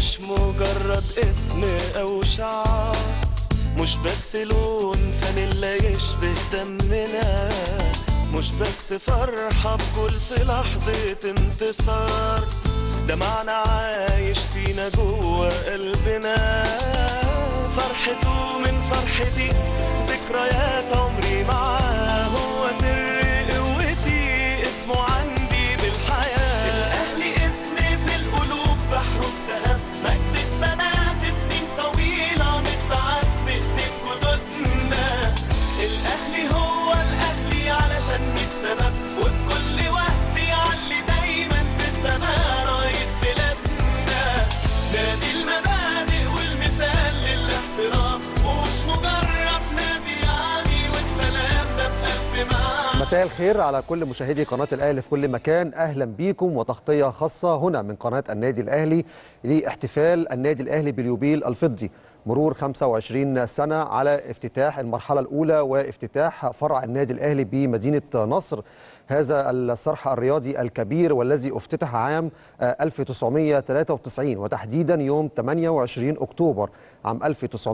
مش مجرد اسم او شعار مش بس لون فانيلا يشبه دمنا مش بس فرحة بكل في لحظة انتصار ده معنى عايش فينا جوه قلبنا فرحته من فرحتي ذكريات عمري معاه هو سر قوتي اسمه عندي بالحياة الأهلي اسمي في القلوب بحرف ذهب مجد اتبنى في سنين طويلة متعب بإيدين جدودنا الأهلي هو الأهلي علشان ميت سبب وفي كل وقت يعلي دايما في السماء راية بلادنا نادي المبادئ والمثال للاحترام ومش مجرد نادي يعني والسلام ده بألف معنى مساء الخير على كل مشاهدي قناة الأهلي في كل مكان أهلا بيكم وتغطية خاصة هنا من قناة النادي الأهلي لاحتفال النادي الأهلي باليوبيل الفضي مرور 25 سنة على افتتاح المرحلة الأولى وافتتاح فرع النادي الأهلي بمدينة نصر هذا الصرح الرياضي الكبير والذي افتتح عام آه، 1993 وتحديدا يوم 28 أكتوبر عام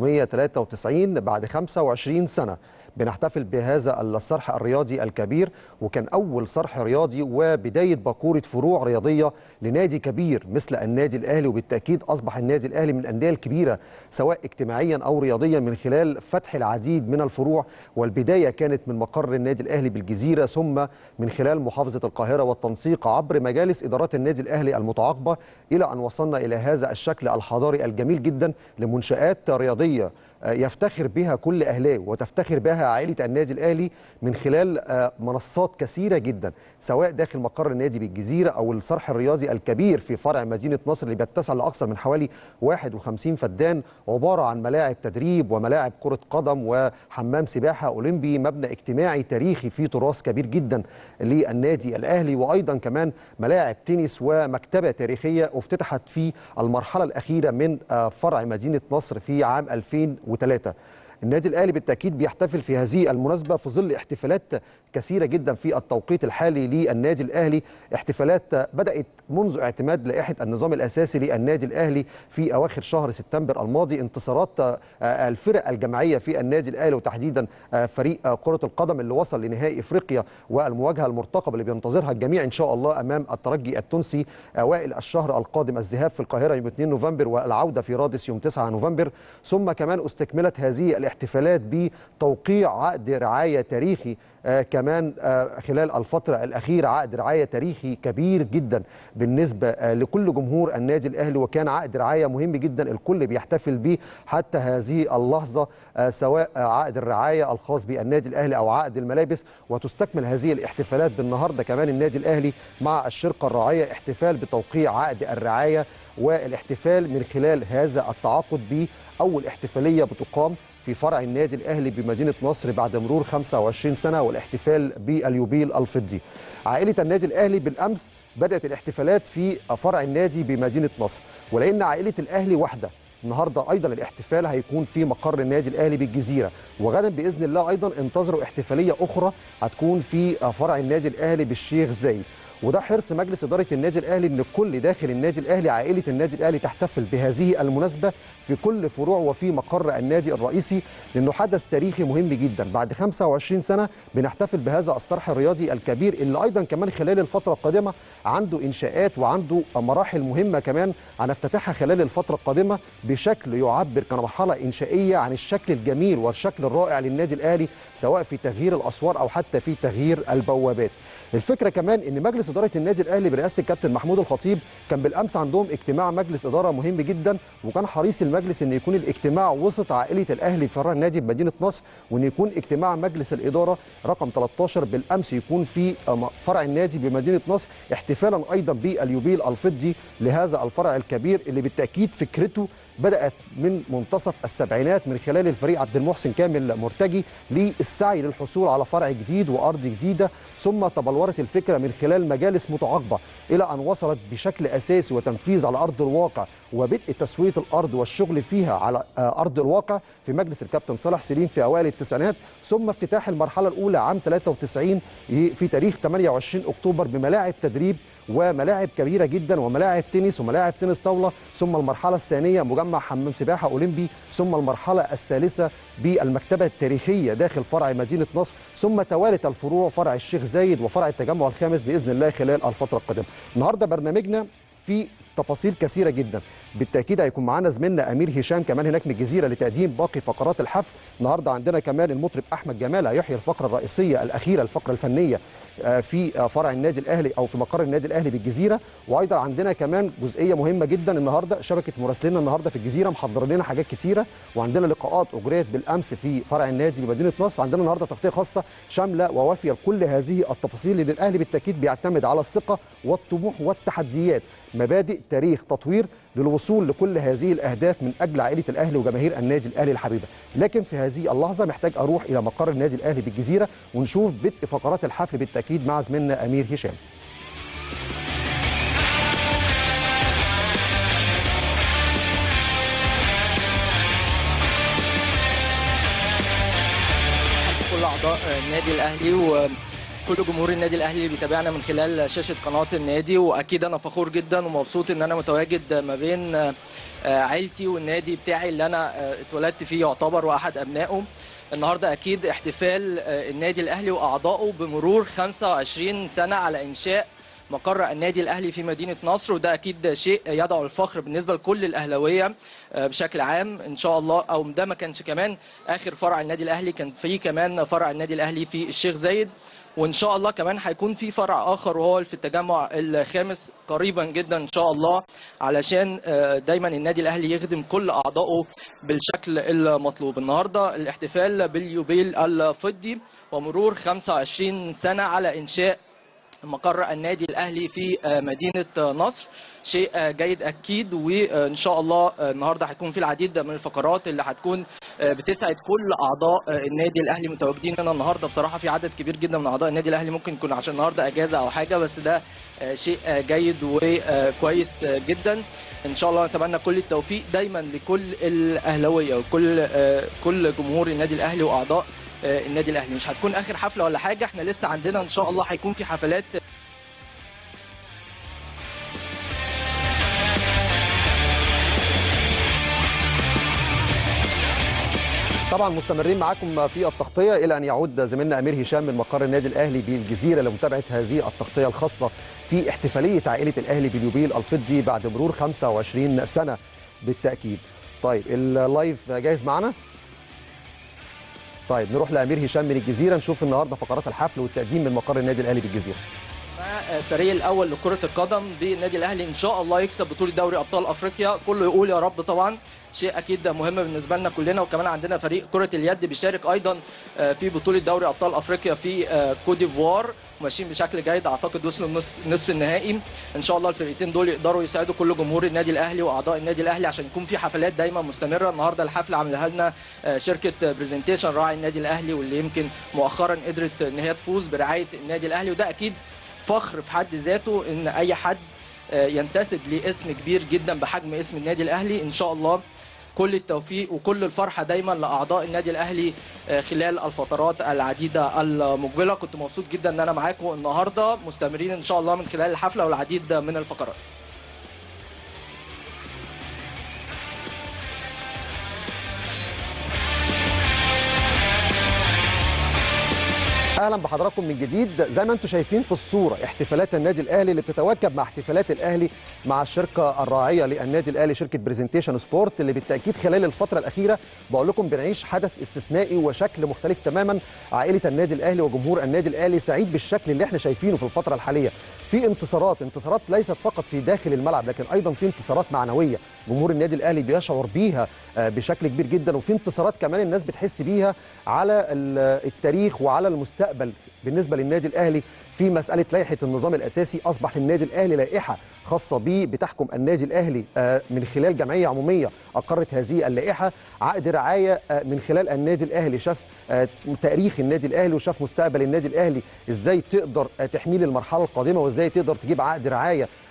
1993 بعد 25 سنة بنحتفل بهذا الصرح الرياضي الكبير وكان أول صرح رياضي وبداية باكورة فروع رياضية لنادي كبير مثل النادي الأهلي وبالتأكيد أصبح النادي الأهلي من الأندية الكبيرة سواء اجتماعيا أو رياضيا من خلال فتح العديد من الفروع والبداية كانت من مقر النادي الأهلي بالجزيرة ثم من خلال محافظة القاهرة والتنسيق عبر مجالس إدارات النادي الأهلي المتعاقبة إلى أن وصلنا إلى هذا الشكل الحضاري الجميل جدا لمنشآت رياضية آه، يفتخر بها كل أهلاوي وتفتخر بها عائلة النادي الأهلي من خلال آه، منصات كثيرة جدا سواء داخل مقر النادي بالجزيرة أو الصرح الرياضي الكبير في فرع مدينة نصر اللي بيتسع لأكثر من حوالي 51 فدان عبارة عن ملاعب تدريب وملاعب كرة قدم وحمام سباحة أولمبي مبنى اجتماعي تاريخي فيه تراث كبير جدا للنادي الأهلي وأيضا كمان ملاعب تنس ومكتبة تاريخية افتتحت في المرحلة الأخيرة من آه، فرع مدينة نصر في عام 2003 النادي الاهلي بالتاكيد بيحتفل في هذه المناسبه في ظل احتفالات كثيره جدا في التوقيت الحالي للنادي الاهلي احتفالات بدات منذ اعتماد لائحه النظام الاساسي للنادي الاهلي في اواخر شهر سبتمبر الماضي انتصارات آه، الفرق الجماعيه في النادي الاهلي وتحديدا آه، فريق آه، كره القدم اللي وصل لنهائي افريقيا والمواجهه المرتقبه اللي بينتظرها الجميع ان شاء الله امام الترجي التونسي اوائل الشهر القادم الذهاب في القاهره يوم 2 نوفمبر والعوده في رادس يوم 9 نوفمبر ثم كمان استكملت هذه الاحتفالات بتوقيع عقد رعايه تاريخي آه كمان آه خلال الفترة الأخيرة عقد رعاية تاريخي كبير جدا بالنسبة آه لكل جمهور النادي الأهلي وكان عقد رعاية مهم جدا الكل بيحتفل به حتى هذه اللحظة آه سواء آه عقد الرعاية الخاص بالنادي الأهلي أو عقد الملابس وتستكمل هذه الاحتفالات بالنهاردة كمان النادي الأهلي مع الشركة الراعية احتفال بتوقيع عقد الرعاية والاحتفال من خلال هذا التعاقد بأول احتفالية بتقام في فرع النادي الاهلي بمدينه نصر بعد مرور 25 سنه والاحتفال باليوبيل الفضي. عائله النادي الاهلي بالامس بدات الاحتفالات في فرع النادي بمدينه نصر ولان عائله الاهلي واحده النهارده ايضا الاحتفال هيكون في مقر النادي الاهلي بالجزيره وغدا باذن الله ايضا انتظروا احتفاليه اخرى هتكون في فرع النادي الاهلي بالشيخ زايد وده حرص مجلس اداره النادي الاهلي ان الكل داخل النادي الاهلي عائله النادي الاهلي تحتفل بهذه المناسبه في كل فروع وفي مقر النادي الرئيسي لانه حدث تاريخي مهم جدا بعد 25 سنه بنحتفل بهذا الصرح الرياضي الكبير اللي ايضا كمان خلال الفتره القادمه عنده انشاءات وعنده مراحل مهمه كمان هنفتتحها خلال الفتره القادمه بشكل يعبر كمرحله انشائيه عن الشكل الجميل والشكل الرائع للنادي الاهلي سواء في تغيير الاسوار او حتى في تغيير البوابات الفكره كمان ان مجلس اداره النادي الاهلي برئاسه الكابتن محمود الخطيب كان بالامس عندهم اجتماع مجلس اداره مهم جدا وكان حريص المجلس ان يكون الاجتماع وسط عائله الاهلي في فرع النادي بمدينه نصر وان يكون اجتماع مجلس الاداره رقم 13 بالامس يكون في فرع النادي بمدينه نصر احتفالا ايضا باليوبيل الفضي لهذا الفرع الكبير اللي بالتاكيد فكرته بدات من منتصف السبعينات من خلال الفريق عبد المحسن كامل مرتجي للسعي للحصول على فرع جديد وارض جديده ثم تبلورت الفكره من خلال مجالس متعاقبه الى ان وصلت بشكل اساسي وتنفيذ على ارض الواقع وبدء تسويه الارض والشغل فيها على ارض الواقع في مجلس الكابتن صالح سليم في اوائل التسعينات ثم افتتاح المرحله الاولى عام 93 في تاريخ 28 اكتوبر بملاعب تدريب وملاعب كبيره جدا وملاعب تنس وملاعب تنس طاوله ثم المرحله الثانيه مجمع حمام سباحه اولمبي ثم المرحله الثالثه بالمكتبه التاريخيه داخل فرع مدينه نصر ثم توالت الفروع فرع الشيخ زايد وفرع التجمع الخامس باذن الله خلال الفتره القادمه النهارده برنامجنا في تفاصيل كثيره جدا بالتاكيد هيكون معانا زميلنا امير هشام كمان هناك من الجزيره لتقديم باقي فقرات الحفل النهارده عندنا كمان المطرب احمد جمال هيحيي الفقره الرئيسيه الاخيره الفقره الفنيه آه، في آه، فرع النادي الاهلي او في مقر النادي الاهلي بالجزيره وايضا عندنا كمان جزئيه مهمه جدا النهارده شبكه مراسلينا النهارده في الجزيره محضر لنا حاجات كتيره وعندنا لقاءات اجريت بالامس في فرع النادي بمدينه نصر عندنا النهارده تغطيه خاصه شامله ووافيه لكل هذه التفاصيل لان الاهلي بالتاكيد بيعتمد على الثقه والطموح والتحديات مبادئ تاريخ تطوير للوصول لكل هذه الاهداف من اجل عائله الاهلي وجماهير النادي الاهلي الحبيبه لكن في هذه اللحظه محتاج اروح الى مقر النادي الاهلي بالجزيره ونشوف بدء فقرات الحفل بالتاكيد مع زميلنا امير هشام كل اعضاء النادي الاهلي وكل جمهور النادي الاهلي اللي بيتابعنا من خلال شاشه قناه النادي واكيد انا فخور جدا ومبسوط ان انا متواجد ما بين آه، عيلتي والنادي بتاعي اللي انا آه، اتولدت فيه يعتبر واحد ابنائه النهارده اكيد احتفال آه، النادي الاهلي واعضائه بمرور 25 سنه على انشاء مقر النادي الاهلي في مدينه نصر وده اكيد شيء يدعو الفخر بالنسبه لكل الاهلاويه آه، بشكل عام ان شاء الله او ده ما كانش كمان اخر فرع النادي الاهلي كان في كمان فرع النادي الاهلي في الشيخ زايد وان شاء الله كمان هيكون في فرع اخر وهو في التجمع الخامس قريبا جدا ان شاء الله علشان آه، دايما النادي الاهلي يخدم كل اعضائه بالشكل المطلوب النهارده الاحتفال باليوبيل الفضي ومرور 25 سنه على انشاء مقر النادي الاهلي في آه، مدينه آه، نصر شيء آه، جيد اكيد وان شاء الله آه، النهارده هيكون في العديد من الفقرات اللي هتكون آه، بتسعد كل اعضاء آه، النادي الاهلي متواجدين هنا النهارده بصراحه في عدد كبير جدا من اعضاء النادي الاهلي ممكن يكون عشان النهارده اجازه او حاجه بس ده آه، شيء آه، جيد وكويس آه، جدا ان شاء الله نتمنى كل التوفيق دايما لكل الاهلاويه وكل آه، كل جمهور النادي الاهلي واعضاء آه، النادي الاهلي مش هتكون اخر حفله ولا حاجه احنا لسه عندنا ان شاء الله هيكون في حفلات طبعا مستمرين معاكم في التغطيه الى ان يعود زميلنا امير هشام من مقر النادي الاهلي بالجزيره لمتابعه هذه التغطيه الخاصه في احتفاليه عائله الاهلي باليوبيل الفضي بعد مرور 25 سنه بالتاكيد. طيب اللايف جاهز معنا؟ طيب نروح لامير هشام من الجزيره نشوف النهارده فقرات الحفل والتقديم من مقر النادي الاهلي بالجزيره. مع الفريق الاول لكره القدم بالنادي الاهلي ان شاء الله يكسب بطوله دوري ابطال افريقيا كله يقول يا رب طبعا شيء اكيد مهم بالنسبه لنا كلنا وكمان عندنا فريق كره اليد بيشارك ايضا آه، في بطوله دوري ابطال افريقيا في آه، كوت ديفوار ماشيين بشكل جيد اعتقد وصلوا النص نصف النهائي ان شاء الله الفرقتين دول يقدروا يساعدوا كل جمهور النادي الاهلي واعضاء النادي الاهلي عشان يكون في حفلات دايما مستمره النهارده الحفله عاملاها لنا آه، شركه برزنتيشن راعي النادي الاهلي واللي يمكن مؤخرا قدرت ان هي تفوز برعايه النادي الاهلي وده اكيد فخر في حد ذاته ان اي حد آه، ينتسب لاسم كبير جدا بحجم اسم النادي الاهلي ان شاء الله كل التوفيق وكل الفرحه دايما لاعضاء النادي الاهلي آه، خلال الفترات العديده المقبله كنت مبسوط جدا ان انا معاكم النهارده مستمرين ان شاء الله من خلال الحفله والعديد من الفقرات اهلا بحضراتكم من جديد زي ما انتم شايفين في الصوره احتفالات النادي الاهلي اللي بتتواكب مع احتفالات الاهلي مع الشركه الراعيه للنادي الاهلي شركه برزنتيشن سبورت اللي بالتاكيد خلال الفتره الاخيره بقول لكم بنعيش حدث استثنائي وشكل مختلف تماما عائله النادي الاهلي وجمهور النادي الاهلي سعيد بالشكل اللي احنا شايفينه في الفتره الحاليه في انتصارات انتصارات ليست فقط في داخل الملعب لكن ايضا في انتصارات معنويه جمهور النادي الاهلي بيشعر بيها آه، بشكل كبير جدا وفي انتصارات كمان الناس بتحس بيها على ال- التاريخ وعلى المستقبل بالنسبه للنادي الاهلي في مساله لائحه النظام الاساسي اصبح للنادي الاهلي لائحه خاصه به بتحكم النادي الاهلي آه، من خلال جمعيه عموميه اقرت هذه اللائحه عقد رعايه آه، من خلال النادي الاهلي شاف آه، تاريخ النادي الاهلي وشاف مستقبل النادي الاهلي ازاي تقدر آه، تحميه للمرحله القادمه وازاي تقدر تجيب عقد رعايه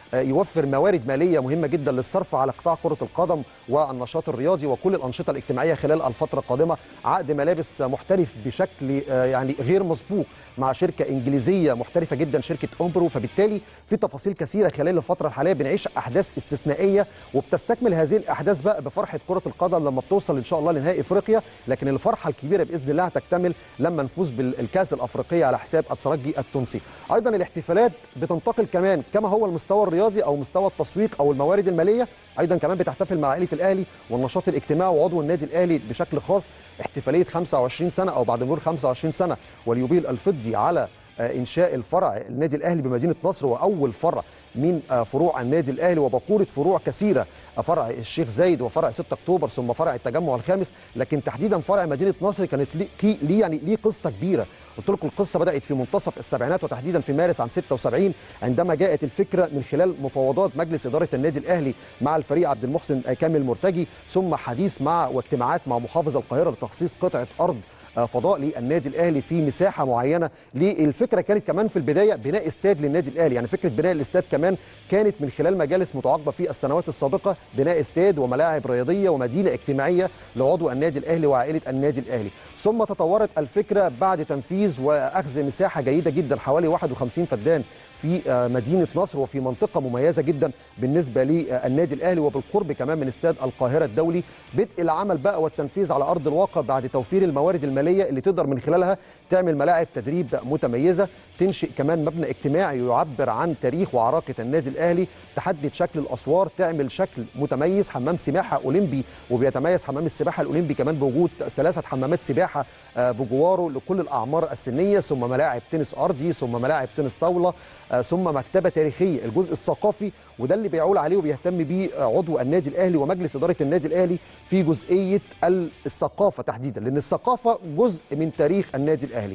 آه، يوفر موارد ماليه مهمه جدا للصرف على قطاع كره القدم والنشاط الرياضي وكل الانشطه الاجتماعيه خلال الفتره القادمه عقد ملابس محترف بشكل آه، يعني غير مسبوق مع شركه انجليزيه محترفه جدا شركه اومبرو فبالتالي في تفاصيل كثيره خلال الفتره الحاليه بنعيش احداث استثنائيه وبتستكمل هذه الاحداث بقى بفرحه كره القدم لما بتوصل ان شاء الله لنهائي افريقيا لكن الفرحه الكبيره باذن الله هتكتمل لما نفوز بالكاس الافريقيه على حساب الترجي التونسي ايضا الاحتفالات بتنتقل كمان كما هو المستوى الرياضي او مستوى التسويق او الموارد الماليه ايضا كمان بتحتفل مع عائله الاهلي والنشاط الاجتماعي وعضو النادي الاهلي بشكل خاص احتفاليه 25 سنه او بعد مرور 25 سنه واليوبيل الفضي على آه، انشاء الفرع النادي الاهلي بمدينه نصر واول فرع من آه، فروع النادي الاهلي وبقوره فروع كثيره آه، فرع الشيخ زايد وفرع 6 اكتوبر ثم فرع التجمع الخامس لكن تحديدا فرع مدينه نصر كانت ليه كي- ليه يعني ليه قصه كبيره قلت لكم القصه بدات في منتصف السبعينات وتحديدا في مارس عام 76 عندما جاءت الفكره من خلال مفاوضات مجلس اداره النادي الاهلي مع الفريق عبد المحسن كامل مرتجي ثم حديث مع واجتماعات مع محافظ القاهره لتخصيص قطعه ارض آه، فضاء للنادي الاهلي في مساحه معينه للفكره كانت كمان في البدايه بناء استاد للنادي الاهلي يعني فكره بناء الاستاد كمان كانت من خلال مجالس متعاقبه في السنوات السابقه بناء استاد وملاعب رياضيه ومدينه اجتماعيه لعضو النادي الاهلي وعائله النادي الاهلي ثم تطورت الفكره بعد تنفيذ واخذ مساحه جيده جدا حوالي 51 فدان في آه، مدينه نصر وفي منطقه مميزه جدا بالنسبه للنادي الاهلي وبالقرب كمان من استاد القاهره الدولي بدء العمل بقى والتنفيذ على ارض الواقع بعد توفير الموارد الماليه اللي تقدر من خلالها تعمل ملاعب تدريب متميزه تنشئ كمان مبنى اجتماعي يعبر عن تاريخ وعراقه النادي الاهلي تحدد شكل الاسوار تعمل شكل متميز حمام سباحه اولمبي وبيتميز حمام السباحه الاولمبي كمان بوجود ثلاثه حمامات سباحه آه، بجواره لكل الاعمار السنيه ثم ملاعب تنس ارضي ثم ملاعب تنس طاوله آه، ثم مكتبه تاريخيه الجزء الثقافي وده اللي بيعول عليه وبيهتم بيه آه، عضو النادي الاهلي ومجلس اداره النادي الاهلي في جزئيه الثقافه تحديدا لان الثقافه جزء من تاريخ النادي الاهلي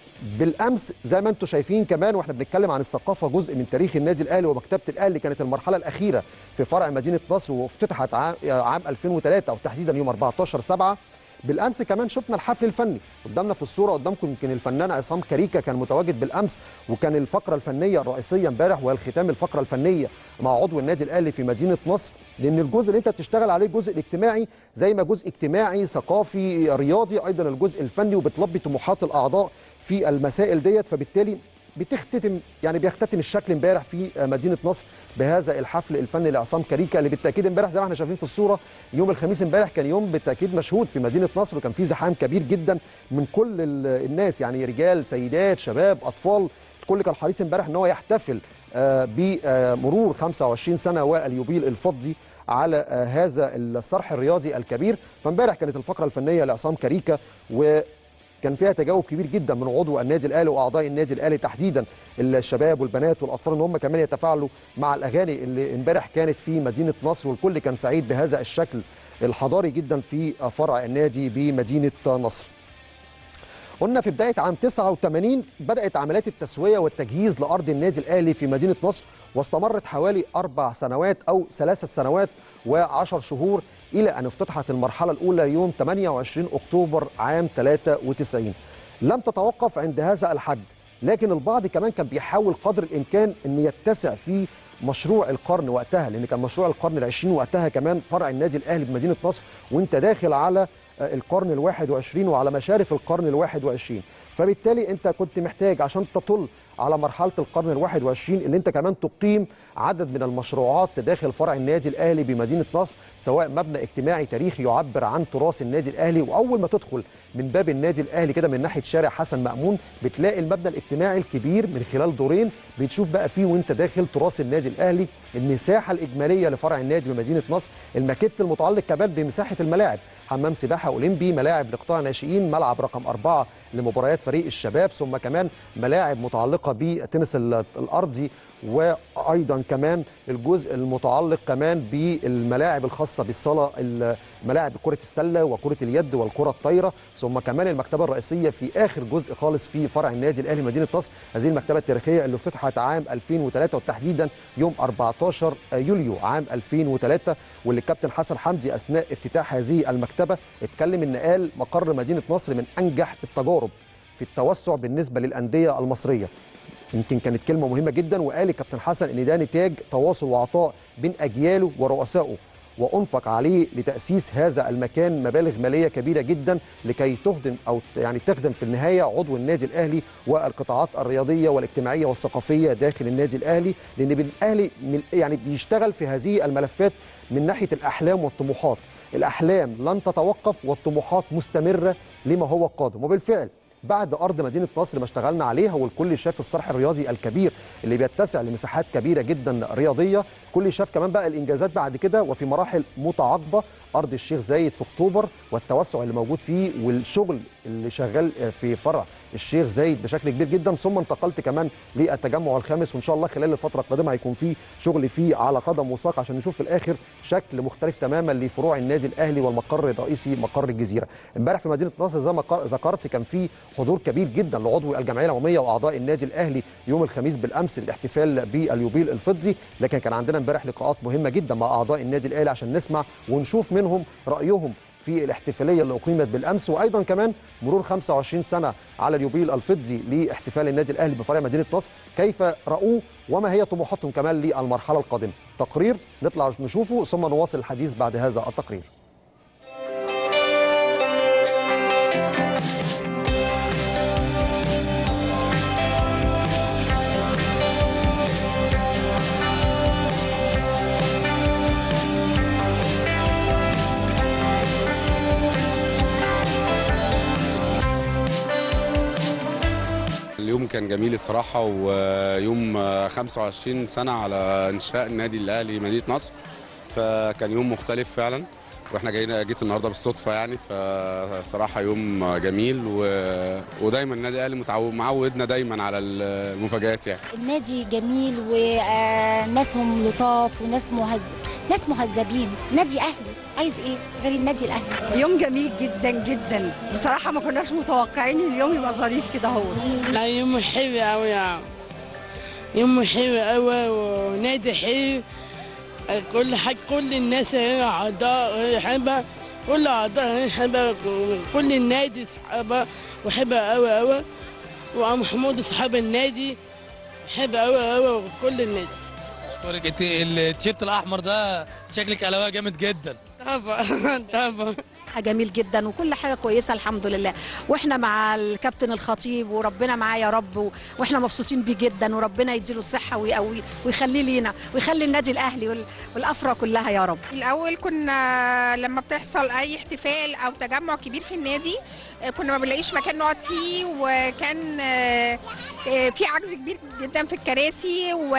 بالامس زي ما انتم شايفين كمان واحنا بنتكلم عن الثقافه جزء من تاريخ النادي الاهلي ومكتبه الاهلي كانت المرحله الاخيره في فرع مدينه نصر وافتتحت عام عام 2003 او تحديدا يوم 14 7 بالامس كمان شفنا الحفل الفني قدامنا في الصوره قدامكم يمكن الفنان عصام كريكه كان متواجد بالامس وكان الفقره الفنيه الرئيسيه امبارح وهي الختام الفقره الفنيه مع عضو النادي الاهلي في مدينه نصر لان الجزء اللي انت بتشتغل عليه الجزء الاجتماعي زي ما جزء اجتماعي ثقافي رياضي ايضا الجزء الفني وبتلبي طموحات الاعضاء في المسائل ديت فبالتالي بتختتم يعني بيختتم الشكل امبارح في مدينه نصر بهذا الحفل الفني لعصام كاريكا اللي بالتاكيد امبارح زي ما احنا شايفين في الصوره يوم الخميس امبارح كان يوم بالتاكيد مشهود في مدينه نصر وكان في زحام كبير جدا من كل ال- الناس يعني رجال سيدات شباب اطفال الكل كان حريص امبارح ان هو يحتفل آه، بمرور 25 سنه واليوبيل الفضي على آه، هذا الصرح الرياضي الكبير فامبارح كانت الفقره الفنيه لعصام كاريكا و كان فيها تجاوب كبير جدا من عضو النادي الاهلي واعضاء النادي الاهلي تحديدا الشباب والبنات والاطفال ان هم كمان يتفاعلوا مع الاغاني اللي امبارح كانت في مدينه نصر والكل كان سعيد بهذا الشكل الحضاري جدا في فرع النادي بمدينه نصر. قلنا في بدايه عام 89 بدات عمليات التسويه والتجهيز لارض النادي الاهلي في مدينه نصر واستمرت حوالي اربع سنوات او ثلاثه سنوات وعشر شهور الى ان افتتحت المرحله الاولى يوم 28 اكتوبر عام 93 لم تتوقف عند هذا الحد لكن البعض كمان كان بيحاول قدر الامكان ان يتسع في مشروع القرن وقتها لان كان مشروع القرن العشرين وقتها كمان فرع النادي الاهلي بمدينه نصر وانت داخل على آه، القرن الواحد وعشرين وعلى مشارف القرن الواحد وعشرين فبالتالي انت كنت محتاج عشان تطل على مرحله القرن الواحد وعشرين اللي انت كمان تقيم عدد من المشروعات داخل فرع النادي الاهلي بمدينه نصر سواء مبنى اجتماعي تاريخي يعبر عن تراث النادي الاهلي واول ما تدخل من باب النادي الاهلي كده من ناحيه شارع حسن مامون بتلاقي المبنى الاجتماعي الكبير من خلال دورين بتشوف بقى فيه وانت داخل تراث النادي الاهلي المساحه الاجماليه لفرع النادي بمدينه نصر الماكيت المتعلق كمان بمساحه الملاعب حمام سباحه اولمبي ملاعب لقطاع ناشئين ملعب رقم أربعة لمباريات فريق الشباب ثم كمان ملاعب متعلقه بالتنس ال- الارضي وايضا كمان الجزء المتعلق كمان بالملاعب الخاصه بالصاله ال- ملاعب كره السله وكره اليد والكره الطايره ثم كمان المكتبه الرئيسيه في اخر جزء خالص في فرع النادي الاهلي مدينه نصر هذه المكتبه التاريخيه اللي افتتحت عام 2003 وتحديدا يوم 14 يوليو عام 2003 واللي الكابتن حسن حمدي اثناء افتتاح هذه المكتبه اتكلم ان قال مقر مدينه نصر من انجح التجارب في التوسع بالنسبه للانديه المصريه يمكن كانت كلمه مهمه جدا وقال الكابتن حسن ان ده نتاج تواصل وعطاء بين اجياله ورؤسائه وانفق عليه لتاسيس هذا المكان مبالغ ماليه كبيره جدا لكي تخدم او يعني تخدم في النهايه عضو النادي الاهلي والقطاعات الرياضيه والاجتماعيه والثقافيه داخل النادي الاهلي لان الاهلي من- يعني بيشتغل في هذه الملفات من ناحيه الاحلام والطموحات الاحلام لن تتوقف والطموحات مستمره لما هو قادم وبالفعل بعد ارض مدينه نصر ما اشتغلنا عليها والكل شاف الصرح الرياضي الكبير اللي بيتسع لمساحات كبيره جدا رياضيه كل شاف كمان بقى الانجازات بعد كده وفي مراحل متعاقبه ارض الشيخ زايد في اكتوبر والتوسع اللي موجود فيه والشغل اللي شغال في فرع الشيخ زايد بشكل كبير جدا ثم انتقلت كمان للتجمع الخامس وان شاء الله خلال الفتره القادمه هيكون في شغل فيه على قدم وساق عشان نشوف في الاخر شكل مختلف تماما لفروع النادي الاهلي والمقر الرئيسي مقر الجزيره امبارح في مدينه نصر زي ما قا- ذكرت كان في حضور كبير جدا لعضو الجمعيه العموميه واعضاء النادي الاهلي يوم الخميس بالامس للاحتفال باليوبيل الفضي لكن كان عندنا امبارح لقاءات مهمه جدا مع اعضاء النادي الاهلي عشان نسمع ونشوف منهم رايهم في الاحتفاليه اللي اقيمت بالامس وايضا كمان مرور 25 سنه على اليوبيل الفضي لاحتفال النادي الاهلي بفرع مدينه نصر كيف راوه وما هي طموحاتهم كمان للمرحله القادمه تقرير نطلع نشوفه ثم نواصل الحديث بعد هذا التقرير اليوم كان جميل الصراحة ويوم 25 سنة على إنشاء النادي الأهلي مدينة نصر فكان يوم مختلف فعلا واحنا جايين جيت النهارده بالصدفه يعني فصراحه يوم جميل و... ودايما النادي الاهلي متعود معودنا دايما على المفاجآت يعني النادي جميل وناسهم لطاف وناس مهز... ناس مهذبين نادي اهلي عايز ايه غير النادي الاهلي يوم جميل جدا جدا بصراحة ما كناش متوقعين اليوم يبقى ظريف كده هو لا يوم حلو أوي يعني يوم حلو أوي ونادي حلو كل حاجة كل الناس هنا أعضاء حابة كل أعضاء هنا حابة كل النادي صحابة وحابة أوي أوي ومحمود صحاب النادي حابة أوي أوي وكل النادي اشكرك انت التيشيرت الاحمر ده شكلك على هوا جامد جدا طبعا طبعا جميل جدا وكل حاجة كويسة الحمد لله واحنا مع الكابتن الخطيب وربنا معاه يا رب و... واحنا مبسوطين بيه جدا وربنا يديله الصحة ويقويه ويخليه لينا ويخلي النادي الأهلي وال... والأفرع كلها يا رب الاول كنا لما بتحصل اي احتفال او تجمع كبير في النادي آه، كنا ما بنلاقيش مكان نقعد فيه وكان آه، آه، في عجز كبير جدا في الكراسي و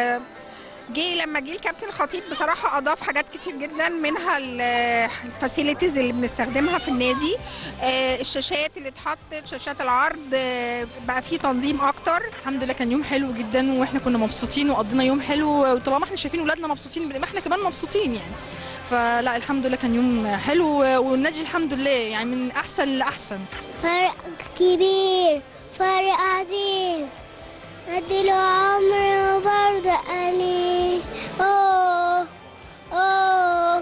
جه لما جه الكابتن خطيب بصراحه اضاف حاجات كتير جدا منها الفاسيلتيز اللي بنستخدمها في النادي آه، الشاشات اللي اتحطت شاشات العرض آه، بقى فيه تنظيم اكتر الحمد لله كان يوم حلو جدا واحنا كنا مبسوطين وقضينا يوم حلو وطالما احنا شايفين ولادنا مبسوطين بنبقى احنا كمان مبسوطين يعني فلا الحمد لله كان يوم حلو والنادي الحمد لله يعني من احسن لاحسن فرق كبير فرق عظيم اديله عمر وبرضه قليل اوه اوه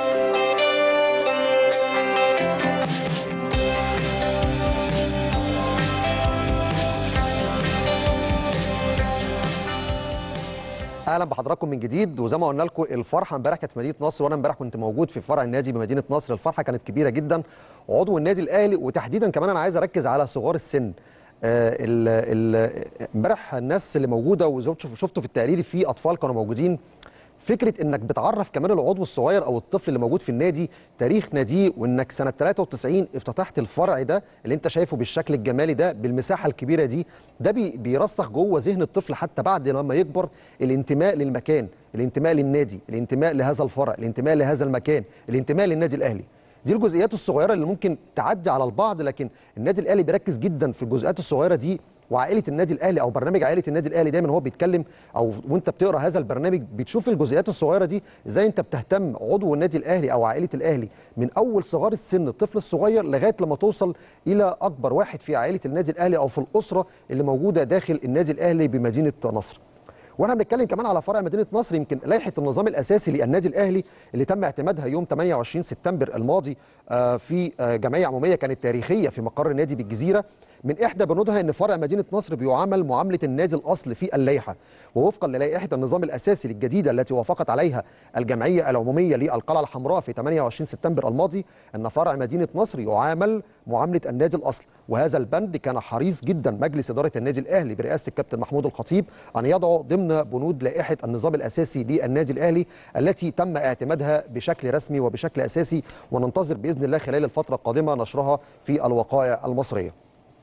اهلا بحضراتكم من جديد وزي ما قلنا لكم الفرحه امبارح كانت في مدينه نصر وانا امبارح كنت موجود في فرع النادي بمدينه نصر الفرحه كانت كبيره جدا عضو النادي الاهلي وتحديدا كمان انا عايز اركز على صغار السن آه، ال- ال- امبارح الناس اللي موجوده وشفتوا شفتوا في التقرير في اطفال كانوا موجودين فكره انك بتعرف كمان العضو الصغير او الطفل اللي موجود في النادي تاريخ ناديه وانك سنه 93 افتتحت الفرع ده اللي انت شايفه بالشكل الجمالي ده بالمساحه الكبيره دي ده بي بيرسخ جوه ذهن الطفل حتى بعد لما يكبر الانتماء للمكان الانتماء للنادي الانتماء لهذا الفرع الانتماء لهذا المكان الانتماء للنادي الاهلي دي الجزئيات الصغيره اللي ممكن تعدي على البعض لكن النادي الاهلي بيركز جدا في الجزئيات الصغيره دي وعائله النادي الاهلي او برنامج عائله النادي الاهلي دايما هو بيتكلم او وانت بتقرا هذا البرنامج بتشوف الجزئيات الصغيره دي ازاي انت بتهتم عضو النادي الاهلي او عائله الاهلي من اول صغار السن الطفل الصغير لغايه لما توصل الى اكبر واحد في عائله النادي الاهلي او في الاسره اللي موجوده داخل النادي الاهلي بمدينه نصر واحنا بنتكلم كمان على فرع مدينه نصر يمكن لائحه النظام الاساسي للنادي الاهلي اللي تم اعتمادها يوم 28 سبتمبر الماضي آه، في آه، جمعيه عموميه كانت تاريخيه في مقر النادي بالجزيره من احدى بنودها ان فرع مدينه نصر بيعامل معامله النادي الاصل في اللائحه ووفقا للائحه النظام الاساسي الجديده التي وافقت عليها الجمعيه العموميه للقلعه الحمراء في 28 سبتمبر الماضي ان فرع مدينه نصر يعامل معامله النادي الاصل وهذا البند كان حريص جدا مجلس اداره النادي الاهلي برئاسه الكابتن محمود الخطيب ان يضعه ضمن بنود لائحه النظام الاساسي للنادي الاهلي التي تم اعتمادها بشكل رسمي وبشكل اساسي وننتظر باذن الله خلال الفتره القادمه نشرها في الوقائع المصريه.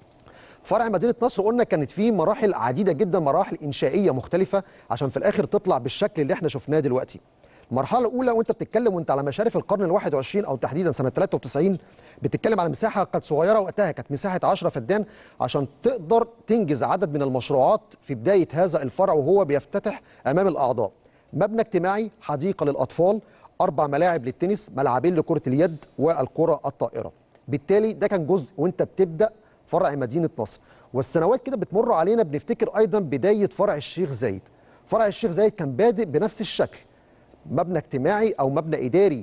فرع مدينه نصر قلنا كانت فيه مراحل عديده جدا مراحل انشائيه مختلفه عشان في الاخر تطلع بالشكل اللي احنا شفناه دلوقتي. المرحله الاولى وانت بتتكلم وانت على مشارف القرن ال21 او تحديدا سنه 93 بتتكلم على مساحه كانت صغيره وقتها كانت مساحه 10 فدان عشان تقدر تنجز عدد من المشروعات في بدايه هذا الفرع وهو بيفتتح امام الاعضاء. مبنى اجتماعي، حديقه للاطفال، اربع ملاعب للتنس، ملعبين لكره اليد والكره الطائره. بالتالي ده كان جزء وانت بتبدا فرع مدينه نصر والسنوات كده بتمر علينا بنفتكر ايضا بدايه فرع الشيخ زايد. فرع الشيخ زايد كان بادئ بنفس الشكل. مبنى اجتماعي او مبنى اداري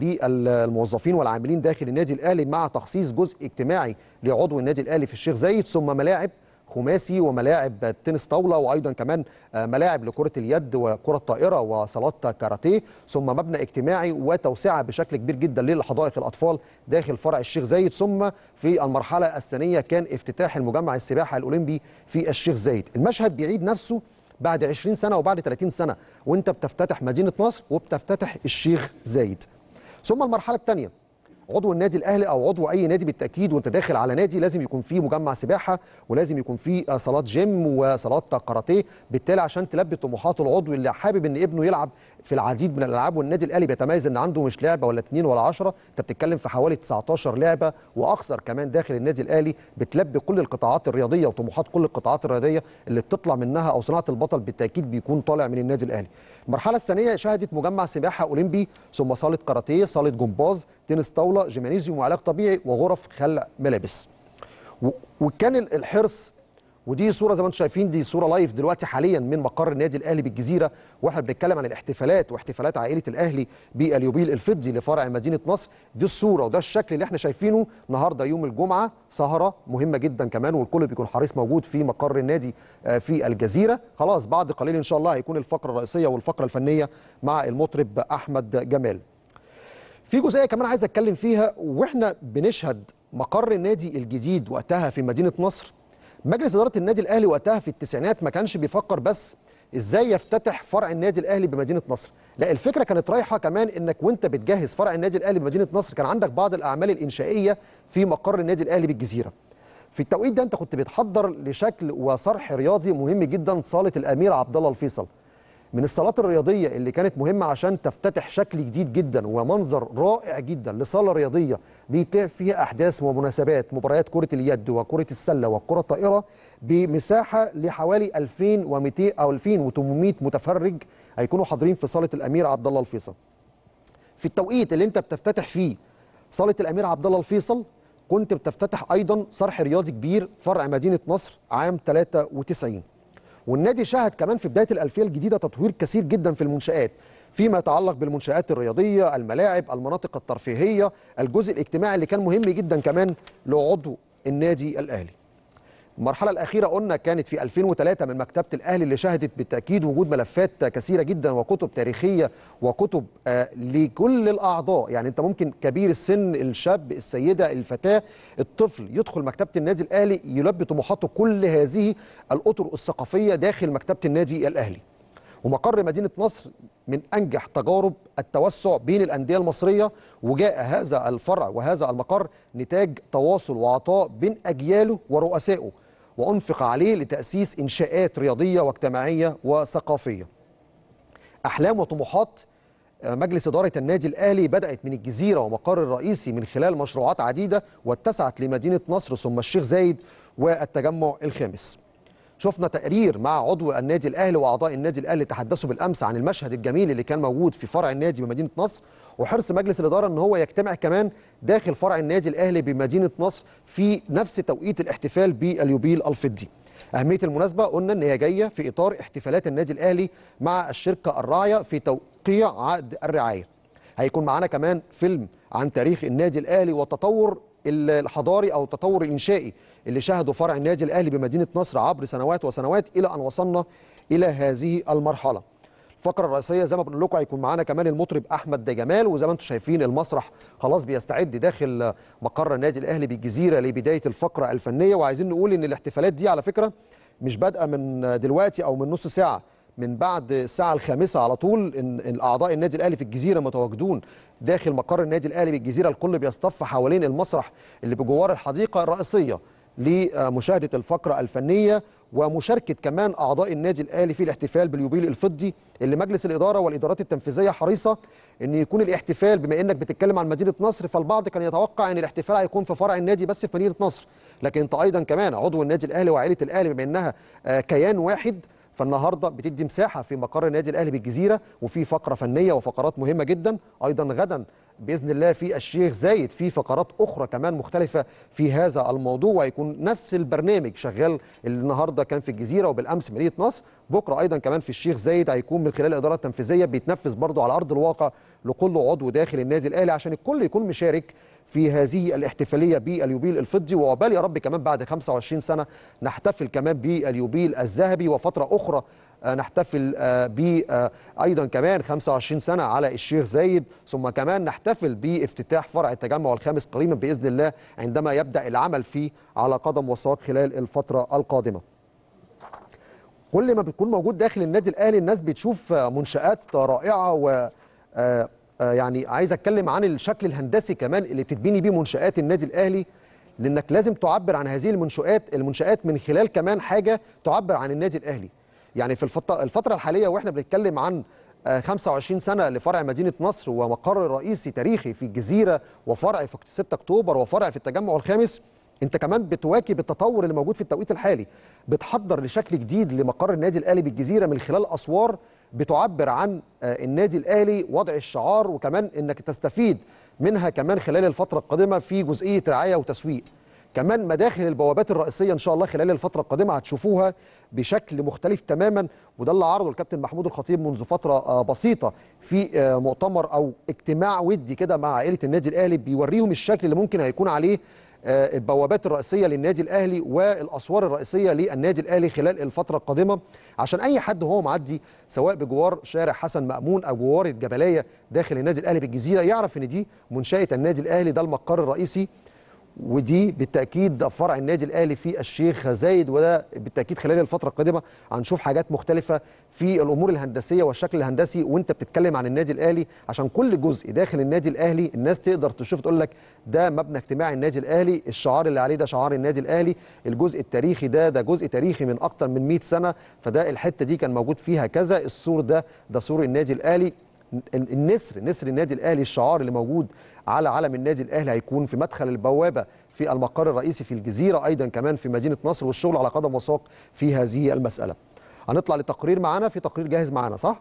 للموظفين والعاملين داخل النادي الاهلي مع تخصيص جزء اجتماعي لعضو النادي الاهلي في الشيخ زايد ثم ملاعب خماسي وملاعب تنس طاوله وايضا كمان ملاعب لكره اليد وكره الطائره وصالات كاراتيه ثم مبنى اجتماعي وتوسعه بشكل كبير جدا لحدائق الاطفال داخل فرع الشيخ زايد ثم في المرحله الثانيه كان افتتاح المجمع السباحه الاولمبي في الشيخ زايد المشهد بيعيد نفسه بعد 20 سنه وبعد 30 سنه وانت بتفتتح مدينه نصر وبتفتتح الشيخ زايد ثم المرحله الثانيه عضو النادي الاهلي او عضو اي نادي بالتاكيد وانت داخل على نادي لازم يكون فيه مجمع سباحه ولازم يكون فيه صالات جيم وصالات كاراتيه بالتالي عشان تلبي طموحات العضو اللي حابب ان ابنه يلعب في العديد من الالعاب والنادي الاهلي بيتميز ان عنده مش لعبه ولا اثنين ولا 10 انت بتتكلم في حوالي 19 لعبه واكثر كمان داخل النادي الاهلي بتلبي كل القطاعات الرياضيه وطموحات كل القطاعات الرياضيه اللي بتطلع منها او صناعه البطل بالتاكيد بيكون طالع من النادي الاهلي المرحله الثانيه شهدت مجمع سباحه اولمبي ثم صاله كاراتيه صاله جمباز تنس طاوله جيمانيزيوم وعلاج طبيعي وغرف خلع ملابس و- وكان ال- الحرص ودي صوره زي ما انتم شايفين دي صوره لايف دلوقتي حاليا من مقر النادي الاهلي بالجزيره واحنا بنتكلم عن الاحتفالات واحتفالات عائله الاهلي باليوبيل الفضي لفرع مدينه نصر دي الصوره وده الشكل اللي احنا شايفينه النهارده يوم الجمعه سهره مهمه جدا كمان والكل بيكون حريص موجود في مقر النادي آه، في الجزيره خلاص بعد قليل ان شاء الله هيكون الفقره الرئيسيه والفقره الفنيه مع المطرب احمد جمال في جزئيه كمان عايز اتكلم فيها واحنا بنشهد مقر النادي الجديد وقتها في مدينه نصر مجلس اداره النادي الاهلي وقتها في التسعينات ما كانش بيفكر بس ازاي يفتتح فرع النادي الاهلي بمدينه نصر لا الفكره كانت رايحه كمان انك وانت بتجهز فرع النادي الاهلي بمدينه نصر كان عندك بعض الاعمال الانشائيه في مقر النادي الاهلي بالجزيره في التوقيت ده انت كنت بتحضر لشكل وصرح رياضي مهم جدا صاله الامير عبد الله الفيصل من الصالات الرياضيه اللي كانت مهمه عشان تفتتح شكل جديد جدا ومنظر رائع جدا لصاله رياضيه بيتم فيها احداث ومناسبات مباريات كره اليد وكره السله والكره الطائره بمساحه لحوالي 2200 او 2800 متفرج هيكونوا حاضرين في صاله الامير عبد الله الفيصل. في التوقيت اللي انت بتفتتح فيه صاله الامير عبد الله الفيصل كنت بتفتتح ايضا صرح رياضي كبير فرع مدينه نصر عام 93 والنادي شهد كمان في بدايه الالفيه الجديده تطوير كثير جدا في المنشات فيما يتعلق بالمنشات الرياضيه الملاعب المناطق الترفيهيه الجزء الاجتماعي اللي كان مهم جدا كمان لعضو النادي الاهلي المرحلة الأخيرة قلنا كانت في 2003 من مكتبة الأهلي اللي شهدت بالتأكيد وجود ملفات كثيرة جدا وكتب تاريخية وكتب آه لكل الأعضاء يعني أنت ممكن كبير السن الشاب السيدة الفتاة الطفل يدخل مكتبة النادي الأهلي يلبي طموحاته كل هذه الأطر الثقافية داخل مكتبة النادي الأهلي ومقر مدينة نصر من أنجح تجارب التوسع بين الأندية المصرية وجاء هذا الفرع وهذا المقر نتاج تواصل وعطاء بين أجياله ورؤسائه وأنفق عليه لتأسيس إنشاءات رياضية واجتماعية وثقافية أحلام وطموحات مجلس إدارة النادي الأهلي بدأت من الجزيرة ومقر الرئيسي من خلال مشروعات عديدة واتسعت لمدينة نصر ثم الشيخ زايد والتجمع الخامس شفنا تقرير مع عضو النادي الاهلي واعضاء النادي الاهلي تحدثوا بالامس عن المشهد الجميل اللي كان موجود في فرع النادي بمدينه نصر وحرص مجلس الاداره ان هو يجتمع كمان داخل فرع النادي الاهلي بمدينه نصر في نفس توقيت الاحتفال باليوبيل الفضي. اهميه المناسبه قلنا ان هي جايه في اطار احتفالات النادي الاهلي مع الشركه الراعيه في توقيع عقد الرعايه. هيكون معانا كمان فيلم عن تاريخ النادي الاهلي وتطور ال- الحضاري او التطور الانشائي اللي شهده فرع النادي الاهلي بمدينه نصر عبر سنوات وسنوات الى ان وصلنا الى هذه المرحله. الفقره الرئيسيه زي ما بنقول لكم هيكون معانا كمان المطرب احمد جمال وزي ما انتم شايفين المسرح خلاص بيستعد داخل مقر النادي الاهلي بالجزيره لبدايه الفقره الفنيه وعايزين نقول ان الاحتفالات دي على فكره مش بادئه من دلوقتي او من نص ساعه من بعد الساعه الخامسه على طول ان إن اعضاء النادي الاهلي في الجزيره متواجدون داخل مقر النادي الاهلي بالجزيره الكل بيصطف حوالين المسرح اللي بجوار الحديقه الرئيسيه لمشاهده الفقره الفنيه ومشاركه كمان اعضاء النادي الاهلي في الاحتفال باليوبيل الفضي اللي مجلس الاداره والادارات التنفيذيه حريصه ان يكون الاحتفال بما انك بتتكلم عن مدينه نصر فالبعض كان يتوقع ان الاحتفال هيكون في فرع النادي بس في مدينه نصر لكن انت ايضا كمان عضو النادي الاهلي وعائله الاهلي بما انها آه، كيان واحد فالنهارده بتدي مساحه في مقر النادي الاهلي بالجزيره وفي فقره فنيه وفقرات مهمه جدا ايضا غدا باذن الله في الشيخ زايد في فقرات اخرى كمان مختلفه في هذا الموضوع وهيكون نفس البرنامج شغال اللي النهارده كان في الجزيره وبالامس مدينه نصر بكره ايضا كمان في الشيخ زايد هيكون من خلال الاداره التنفيذيه بيتنفذ برضه على ارض الواقع لكل عضو داخل النادي الاهلي عشان الكل يكون مشارك في هذه الاحتفاليه باليوبيل الفضي وعقبال يا رب كمان بعد 25 سنه نحتفل كمان باليوبيل الذهبي وفتره اخرى آه، نحتفل آه، ب آه، ايضا كمان 25 سنه على الشيخ زايد ثم كمان نحتفل بافتتاح فرع التجمع الخامس قريبا باذن الله عندما يبدا العمل فيه على قدم وساق خلال الفتره القادمه. كل ما بتكون موجود داخل النادي الاهلي الناس بتشوف آه، منشات رائعه و آه، آه، يعني عايز اتكلم عن الشكل الهندسي كمان اللي بتتبني بيه منشات النادي الاهلي لانك لازم تعبر عن هذه المنشآت المنشآت من خلال كمان حاجه تعبر عن النادي الاهلي يعني في الفتره الفتره الحاليه واحنا بنتكلم عن آه، 25 سنه لفرع مدينه نصر ومقر رئيسي تاريخي في الجزيره وفرع في 6 اكتوبر وفرع في التجمع الخامس انت كمان بتواكب التطور اللي موجود في التوقيت الحالي بتحضر لشكل جديد لمقر النادي الاهلي بالجزيره من خلال اسوار بتعبر عن آه، النادي الاهلي وضع الشعار وكمان انك تستفيد منها كمان خلال الفتره القادمه في جزئيه رعايه وتسويق كمان مداخل البوابات الرئيسيه ان شاء الله خلال الفتره القادمه هتشوفوها بشكل مختلف تماما وده اللي عرضه الكابتن محمود الخطيب منذ فتره آه، بسيطه في آه، مؤتمر او اجتماع ودي كده مع عائله النادي الاهلي بيوريهم الشكل اللي ممكن هيكون عليه آه، البوابات الرئيسيه للنادي الاهلي والاسوار الرئيسيه للنادي الاهلي خلال الفتره القادمه عشان اي حد وهو معدي سواء بجوار شارع حسن مامون او جوار الجبليه داخل النادي الاهلي بالجزيره يعرف ان دي منشاه النادي الاهلي ده المقر الرئيسي ودي بالتاكيد فرع النادي الاهلي في الشيخ زايد وده بالتاكيد خلال الفتره القادمه هنشوف حاجات مختلفه في الامور الهندسيه والشكل الهندسي وانت بتتكلم عن النادي الاهلي عشان كل جزء داخل النادي الاهلي الناس تقدر تشوف تقول لك ده مبنى اجتماعي النادي الاهلي الشعار اللي عليه ده شعار النادي الاهلي الجزء التاريخي ده ده جزء تاريخي من اكتر من 100 سنه فده الحته دي كان موجود فيها كذا السور ده ده سور النادي الاهلي ال- النسر نسر النادي الاهلي الشعار اللي موجود على علم النادي الاهلي هيكون في مدخل البوابه في المقر الرئيسي في الجزيره ايضا كمان في مدينه نصر والشغل على قدم وساق في هذه المساله. هنطلع لتقرير معانا في تقرير جاهز معانا صح؟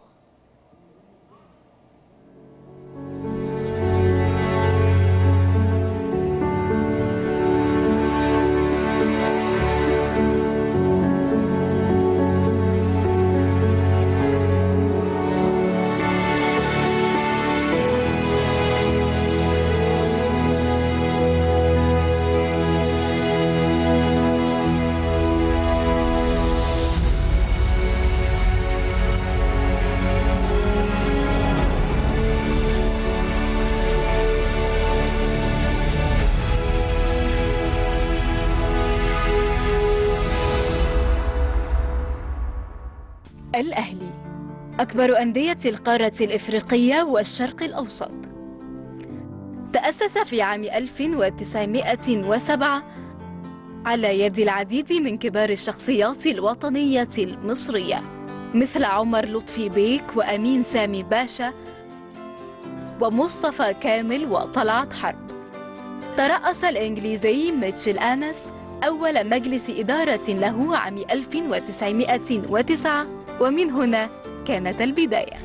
الأهلي أكبر أندية القارة الإفريقية والشرق الأوسط تأسس في عام 1907 على يد العديد من كبار الشخصيات الوطنية المصرية مثل عمر لطفي بيك وأمين سامي باشا ومصطفى كامل وطلعت حرب ترأس الإنجليزي ميتشل آنس أول مجلس إدارة له عام 1909 ومن هنا كانت البداية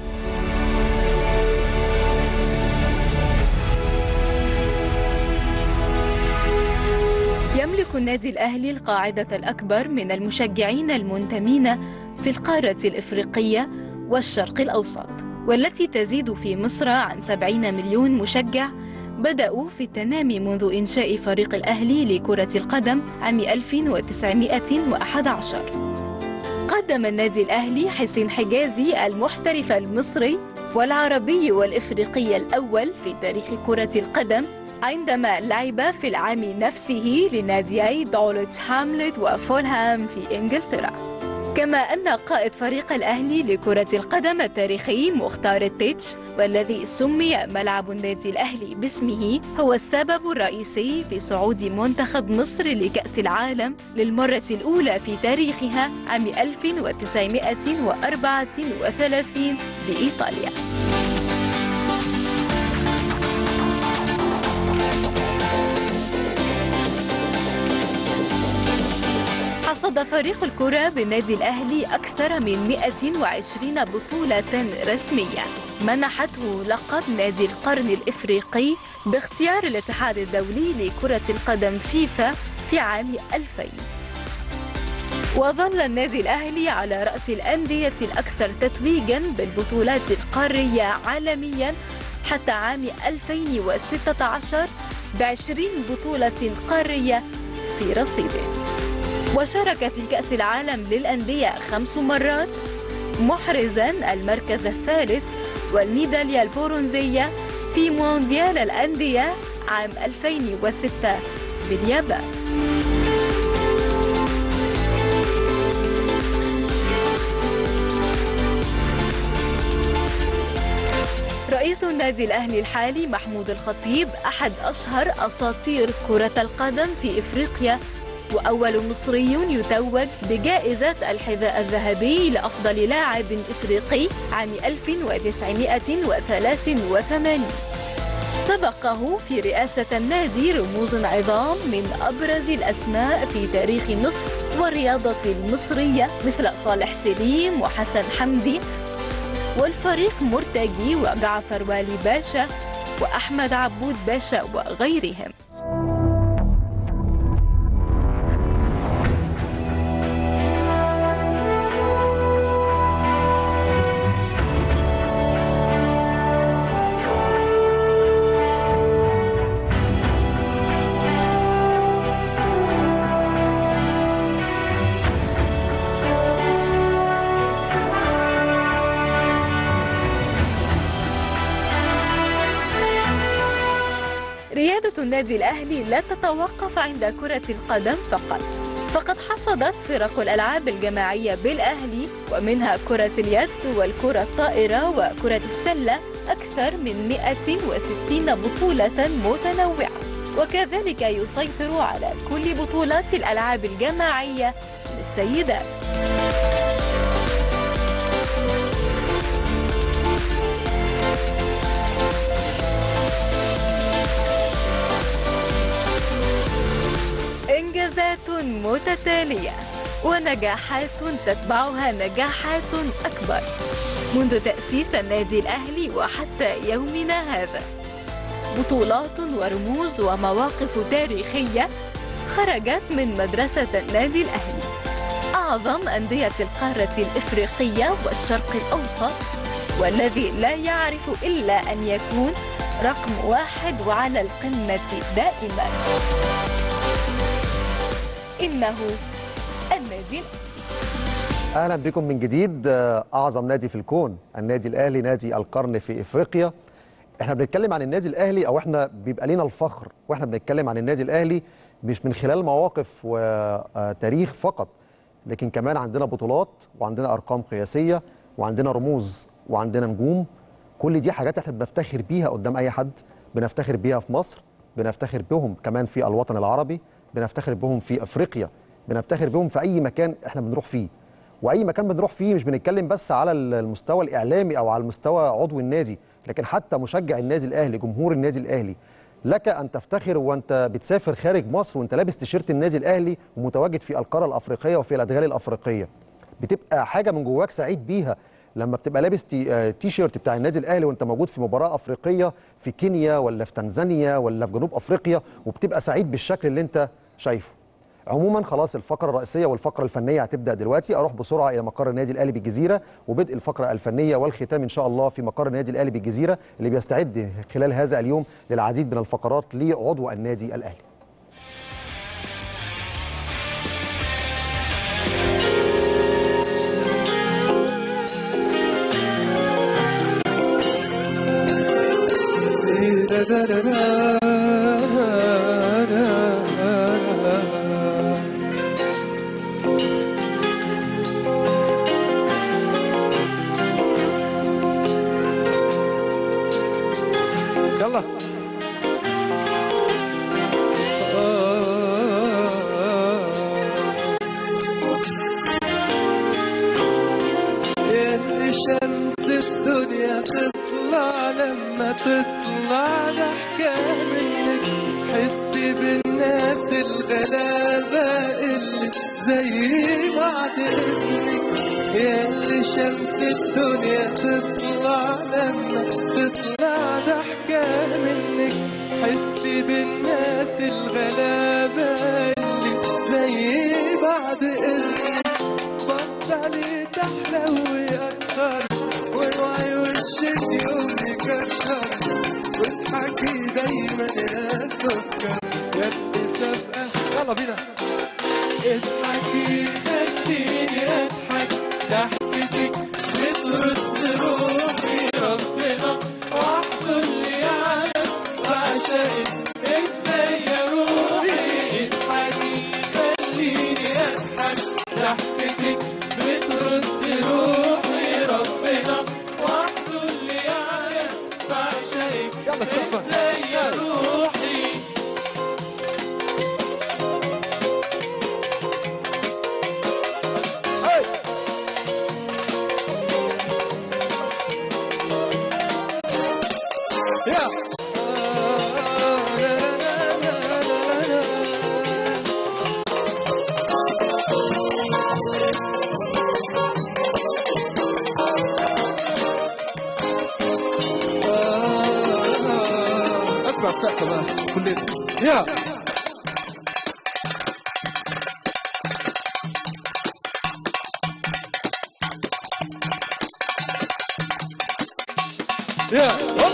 يملك النادي الأهلي القاعدة الأكبر من المشجعين المنتمين في القارة الإفريقية والشرق الأوسط والتي تزيد في مصر عن 70 مليون مشجع بدأوا في التنامي منذ إنشاء فريق الأهلي لكرة القدم عام 1911 قدم النادي الأهلي حسين حجازي المحترف المصري والعربي والإفريقي الأول في تاريخ كرة القدم عندما لعب في العام نفسه لناديي دولتش هاملت وفولهام في إنجلترا كما أن قائد فريق الأهلي لكرة القدم التاريخي مختار التتش والذي سمي ملعب النادي الأهلي باسمه هو السبب الرئيسي في صعود منتخب مصر لكأس العالم للمرة الأولى في تاريخها عام 1934 بإيطاليا حصد فريق الكرة بالنادي الأهلي أكثر من 120 بطولة رسمية منحته لقب نادي القرن الإفريقي باختيار الاتحاد الدولي لكرة القدم فيفا في عام 2000 وظل النادي الأهلي على رأس الأندية الأكثر تتويجاً بالبطولات القارية عالمياً حتى عام 2016 بعشرين بطولة قارية في رصيده وشارك في كأس العالم للأندية خمس مرات محرزا المركز الثالث والميدالية البرونزية في مونديال الأندية عام 2006 باليابان رئيس النادي الأهلي الحالي محمود الخطيب أحد أشهر أساطير كرة القدم في إفريقيا وأول مصري يتوج بجائزة الحذاء الذهبي لأفضل لاعب إفريقي عام 1983 سبقه في رئاسة النادي رموز عظام من أبرز الأسماء في تاريخ مصر والرياضة المصرية مثل صالح سليم وحسن حمدي والفريق مرتجي وجعفر والي باشا وأحمد عبود باشا وغيرهم ريادة النادي الأهلي لا تتوقف عند كرة القدم فقط فقد حصدت فرق الألعاب الجماعية بالأهلي ومنها كرة اليد والكرة الطائرة وكرة السلة أكثر من 160 بطولة متنوعة وكذلك يسيطر على كل بطولات الألعاب الجماعية للسيدات إنجازات متتالية ونجاحات تتبعها نجاحات أكبر منذ تأسيس النادي الأهلي وحتى يومنا هذا بطولات ورموز ومواقف تاريخية خرجت من مدرسة النادي الأهلي أعظم أندية القارة الإفريقية والشرق الأوسط والذي لا يعرف إلا أن يكون رقم واحد وعلى القمة دائماً إنه النادي اهلا بكم من جديد آه، اعظم نادي في الكون النادي الاهلي نادي القرن في افريقيا احنا بنتكلم عن النادي الاهلي او احنا بيبقى لينا الفخر واحنا بنتكلم عن النادي الاهلي مش من خلال مواقف وتاريخ فقط لكن كمان عندنا بطولات وعندنا ارقام قياسيه وعندنا رموز وعندنا نجوم كل دي حاجات احنا بنفتخر بيها قدام اي حد بنفتخر بيها في مصر بنفتخر بهم كمان في الوطن العربي بنفتخر بهم في افريقيا بنفتخر بهم في اي مكان احنا بنروح فيه واي مكان بنروح فيه مش بنتكلم بس على المستوى الاعلامي او على المستوى عضو النادي لكن حتى مشجع النادي الاهلي جمهور النادي الاهلي لك ان تفتخر وانت بتسافر خارج مصر وانت لابس تيشيرت النادي الاهلي ومتواجد في القاره الافريقيه وفي الادغال الافريقيه بتبقى حاجه من جواك سعيد بيها لما بتبقى لابس تي, آه، تي شيرت بتاع النادي الاهلي وانت موجود في مباراه افريقيه في كينيا ولا في تنزانيا ولا في جنوب افريقيا وبتبقى سعيد بالشكل اللي انت شايفه عموما خلاص الفقره الرئيسيه والفقره الفنيه هتبدا دلوقتي اروح بسرعه الى مقر النادي الاهلي بالجزيره وبدء الفقره الفنيه والختام ان شاء الله في مقر النادي الاهلي بالجزيره اللي بيستعد خلال هذا اليوم للعديد من الفقرات لعضو النادي الاهلي يلا اللي شمس الدنيا تطلع لما تطلع ضحكة منك حسي بالناس الغلابة اللي زي بعد اسمك يا اللي شمس الدنيا تطلع لما تطلع ضحكة منك حسي بالناس الغلابة اللي زي بعد اسمك بطلي تحلوي أكتر واوعي وشك يوم يكشر واضحكي دايما يا سكر يا اللي سابقة يلا بينا اضحكي خليني اضحك ضحكتك بترد روحي ربنا وحده اللي يعلم بعشقك ازاي يا روحي اضحكي خليني اضحك ضحكتك بترد روحي ربنا وحده اللي يعلم بعشقك ازاي يا روحي اسمع السقف بقى كلنا يا يا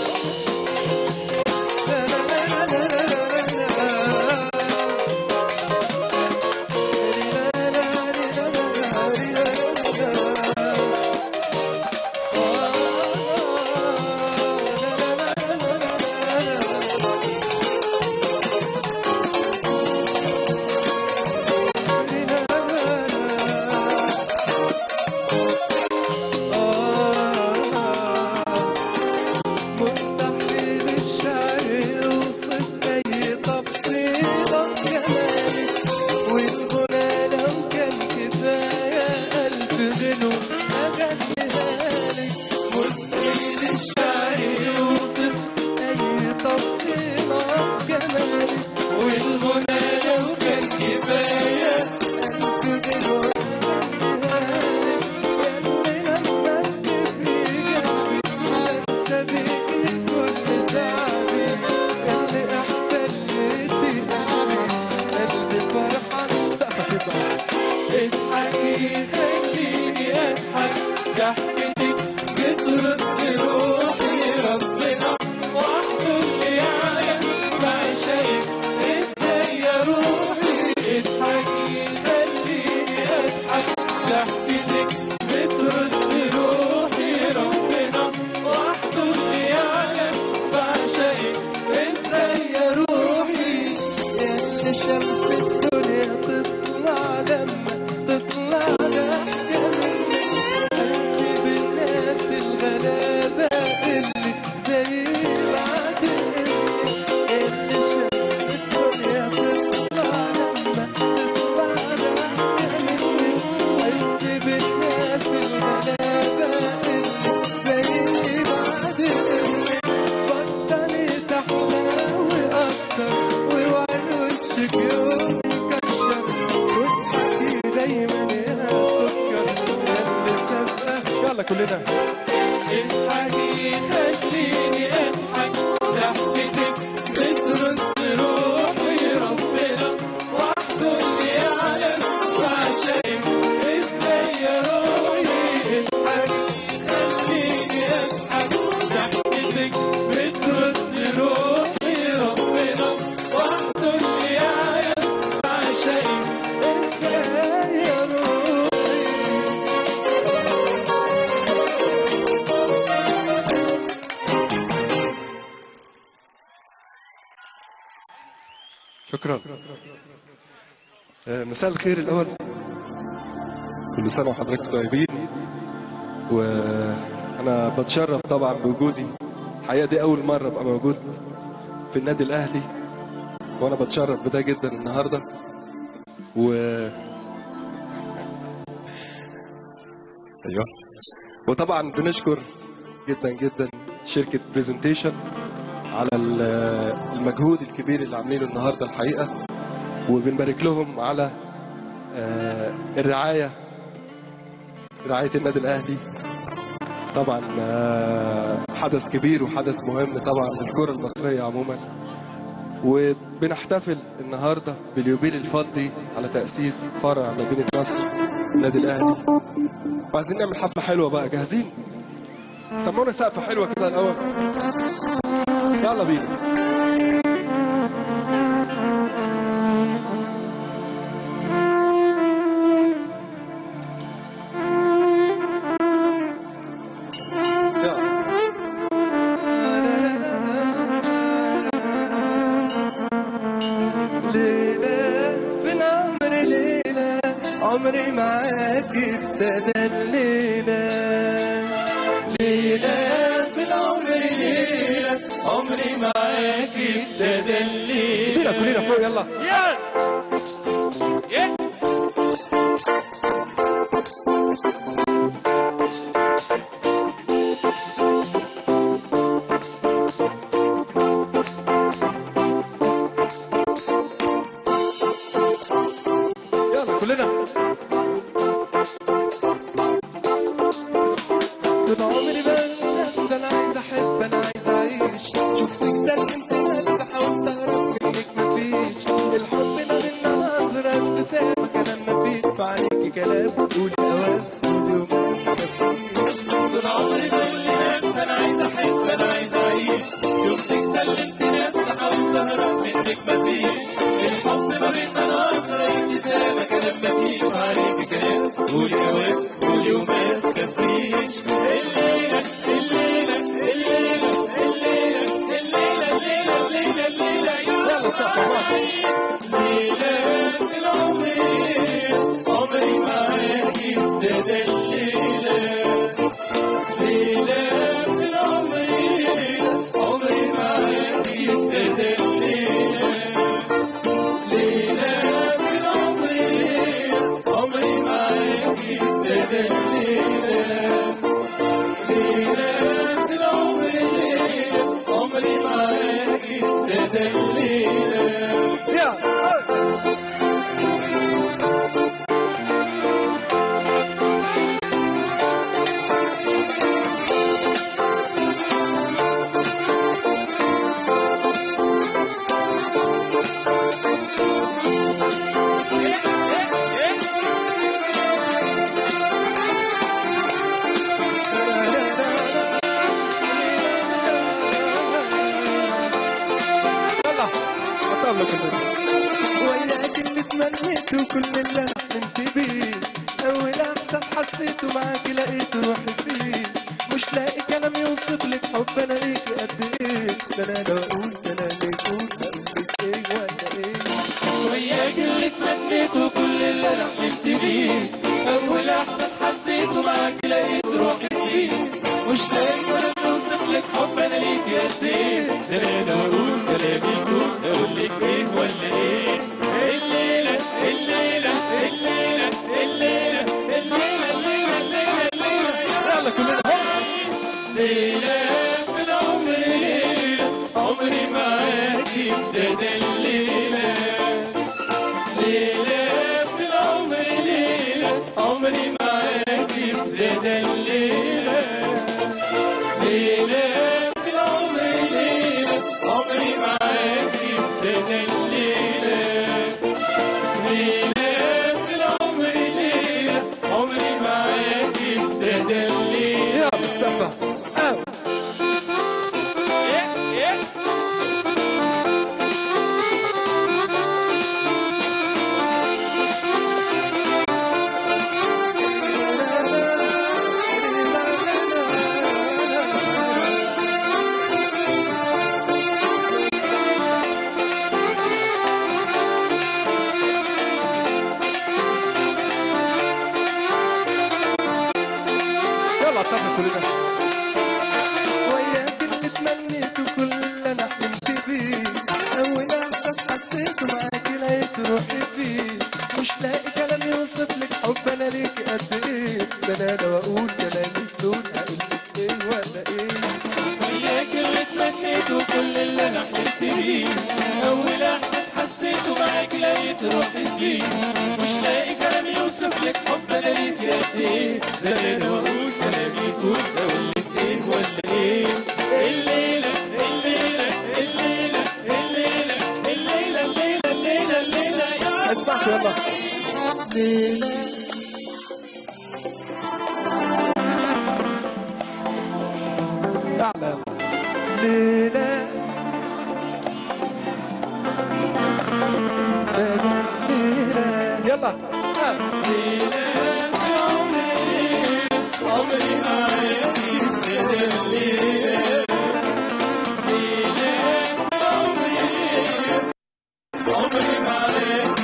مستحيل الشعر يوصف أي تفصيلة جمالك والغنى لو كان كفاية ألف غنو أغنيها لك مستحيل الشعر يوصف أي تفصيلة جمالك والغنى لو كان كفاية ألف غنو أغنيها لك ياللي لما تبقي جنبي انسى بيكي كل تعبي اللي احتلتي قلبي قلبي فرحان سقفك يبقى اضحكي خليني اضحك ضحكتك بترد روحي ربنا وحده اللي يعلم بعشقك ازاي يا روحي اضحكي خليني اضحك ضحكتك بترد روحي ربنا وحده اللي يعلم بعشقك ازاي يا روحي يا اللي شمس الدنيا تطلع لما تطلع ضحكة منك حسي بالناس الغلابة اللي زي بعد اسمك اللي شمس الدنيا تطلع لما تطلع شكرا آه، مساء الخير الأول كل سنة وحضرتك طيبين وأنا بتشرف طبعا بوجودي الحقيقة دي أول مرة أبقى موجود في النادي الأهلي وأنا بتشرف بده جدا النهاردة و أيوه وطبعا بنشكر جدا جدا شركة برزنتيشن على ال- المجهود الكبير اللي عاملينه النهارده الحقيقة وبنبارك لهم على آه، الرعاية رعاية النادي الأهلي طبعا آه، حدث كبير وحدث مهم طبعا للكرة المصرية عموما وبنحتفل النهارده باليوبيل الفضي على تأسيس فرع مدينة نصر النادي الأهلي وعايزين نعمل حفلة حلوة بقى جاهزين؟ سمونا سقفة حلوة كده الأول يلا بينا ليلة في العمر ليلة عمري معاك ابتدى الليلة ليلة في العمر ليلة عمري معاك ابتدى الليلة كلنا كلنا فوق يلا يلا كلنا طول عمري بقول نفسي انا عايز احب انا عايز اعيش شفتك سلمت نفسي حاولت اهرب منك مفيش الحب ده من نظرة ابتسامة كلام مفيش فعليكي كلام قولي اوام قولي يومين طول عمري بقول لنفسي انا عايز احب انا عايز اعيش شفتك سلمت نفسي حاولت اهرب منك مفيش الحب ما بيننا نظرة ابتسامة كلام مفيش فعليكي كلام قولي اوام قولي يومين مفيش الليلة الليلة الليلة الليلة الليلة الليلة الليلة الليلة يلا ليلة العمر عمري معاكي ابتدى الليلة ليلة العمر عمري معاكي ابتدى الليلة ليلة العمر عمري معاكي ابتدى الليلة ليلة العمر عمري معاكي ابتدى الليلة يلا حطها لك وياك اللي تمنيته كل اللي انا حلمت بيه اول احساس حسيته معاكي لقيت روحي فيه مش لاقي كلام يوصف لك حب انا ليكي قد ايه ده انا لو اقول كلام يقول اقول لك ايه ولا ايه وياك اللي تمنيته كل اللي انا حلمت بيه اول احساس حسيته معاكي لقيت روحي فيه مش لاقي كلام يوصف لك حب انا ليكي قد ايه ده انا لو اقول كلام يقول اقول لك ايه ولا ايه الليلة الليلة الليلة الليلة الليلة الليلة الليلة الليلة يلا كلنا ليلة في العمر ليلة عمري معاكي ابتدى الليلة ليلة في العمر ليلة عمري معاكي ابتدى الليلة ليلة كلنا وياك اللي تمنيته كل اللي انا حلمت بيه اول احساس حسيته معاك لقيت روحي فيه مش لاقي كلام يوصف لك حب انا ليك قد ايه ده انا لو اقول كلامي بدون هقول لك ايه ولا ايه وياك اللي تمنيته كل اللي انا حلمت بيه اول احساس حسيته معاك لقيت روحي فيه مش لاقي كلام يوصف لك حب انا ليك قد ايه ده انا لو اقول كلامي يكون اقول لك ايه ولا ايه الليله الليله الليله الليله الليله الليله الليله الليله يا اسمعوا يلا ليلة اعلى ليلة ليلة يلا ليلة عمري عمري معاك الليلة ليلة عمري عمري معاك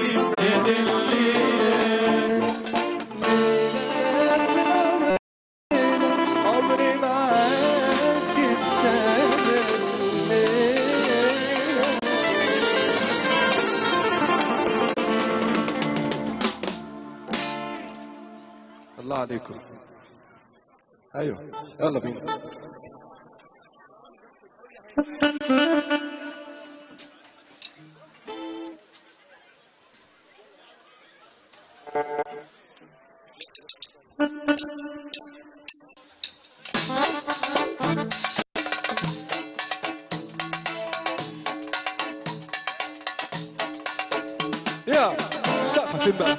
عمري معاك ابتدى الليلة الله عليكم ايوه يلا بينا يا السقفة فين بقى؟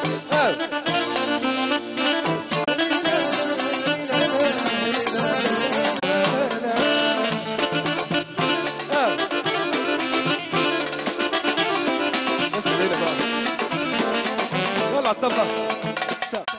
ايوه آه. بس الليلة بقى يلا على الطبلة السقف.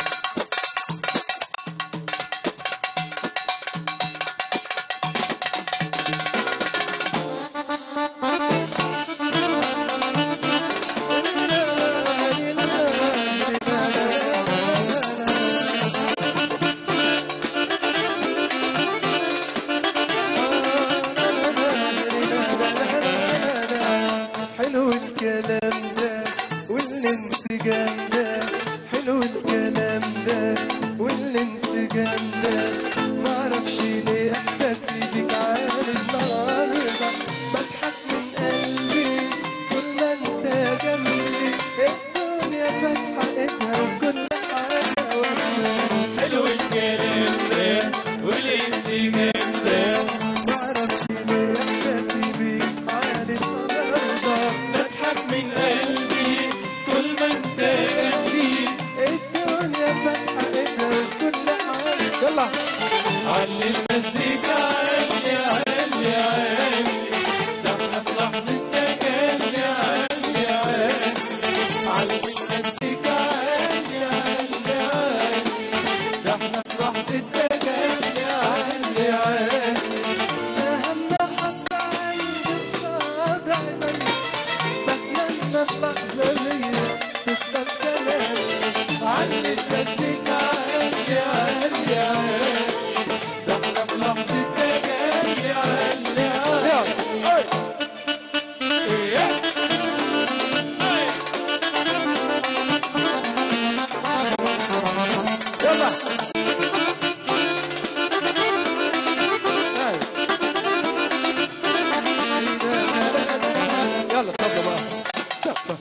حلو الكلام ده والانسجام ده حلو الكلام ده والانسجام ده معرفش ليه احساسي بيك عالي النهارده بضحك من قلبي طول ما انت جنبي الدنيا فاتحه ايدها وكل حاجه وردة. حلو الكلام ده والانسجام ده معرفش ليه احساسي بيك عالي النهارده بضحك من قلبي طول ما انت جنبي الدنيا فاتحه ايدها وكل حاجه يلا علي المزيكا علي علي علي ده احنا في لحظة تجلي علي علي علي المزيكا علي علي علي ده احنا في لحظة تجلي علي علي أهم حبة عندي قصاد عيني بتمنى في لحظة ليا تفضل كلامي علي المزيكا علي علي علي ده احنا في لحظة تجلي علي علي يلا يلا طبلة بقى سقفة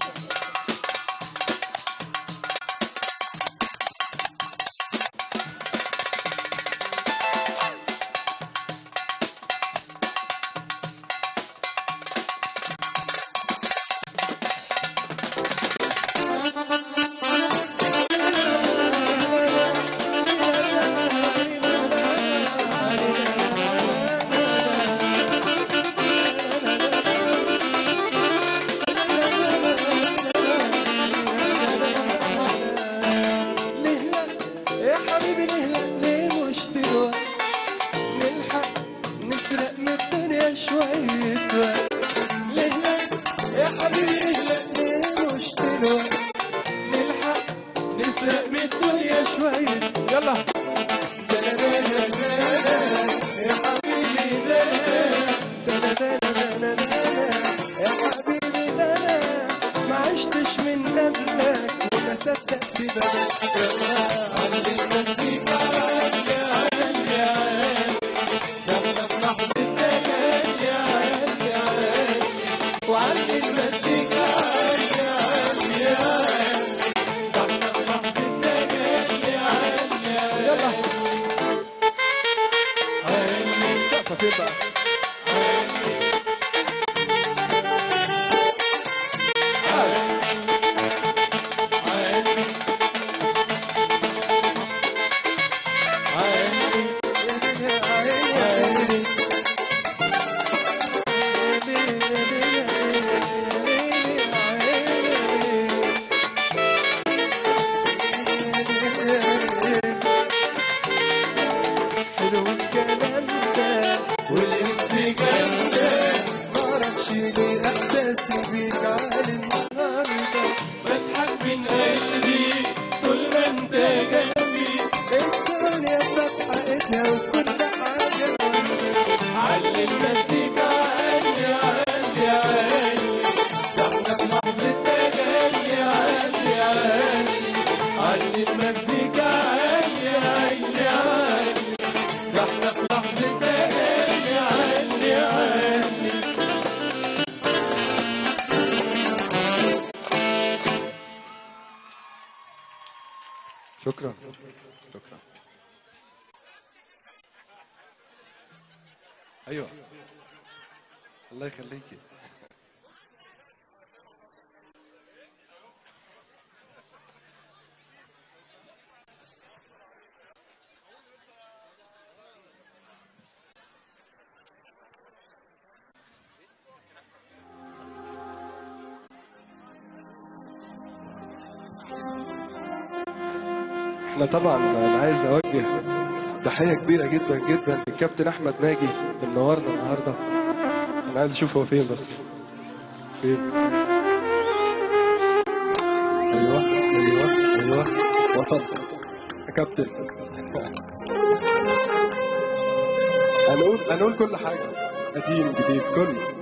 ليه لا يا حبيبي ليه لا ليه مش دلوقتي نلحق نسرق من الدنيا شوية وقت ليه لا يا حبيبي ليه لا ليه مش دلوقتي نلحق نسرق من الدنيا شوية يلا صدقت بمسك علي المزيكا علي علي علي يلا بلحظة تجلي علي علي وعلي المزيكا علي علي علي يلا بلحظة تجلي علي علي يلا عيني السقفة فين بقى؟ حلو الكلام ده والانس جامدة معرفش ليه احساسي بيك عالي النهارده بضحك من قلبي طول ما انت جنبي الدنيا بحقتها وكل حاجة علي المزيكا علي علي علي ده احنا في لحظة تجلي علي علي علي المزيكا علي علي علي ده احنا في لحظة تجلي علي علي شكرا شكرا ايوه الله يخليكي احنا طبعا انا عايز اوجه تحيه كبيره جدا جدا للكابتن احمد ناجي اللي منورنا النهارده انا عايز اشوف هو فين بس فين ايوه ايوه ايوه وصل يا كابتن هنقول هنقول كل حاجه قديم جديد كله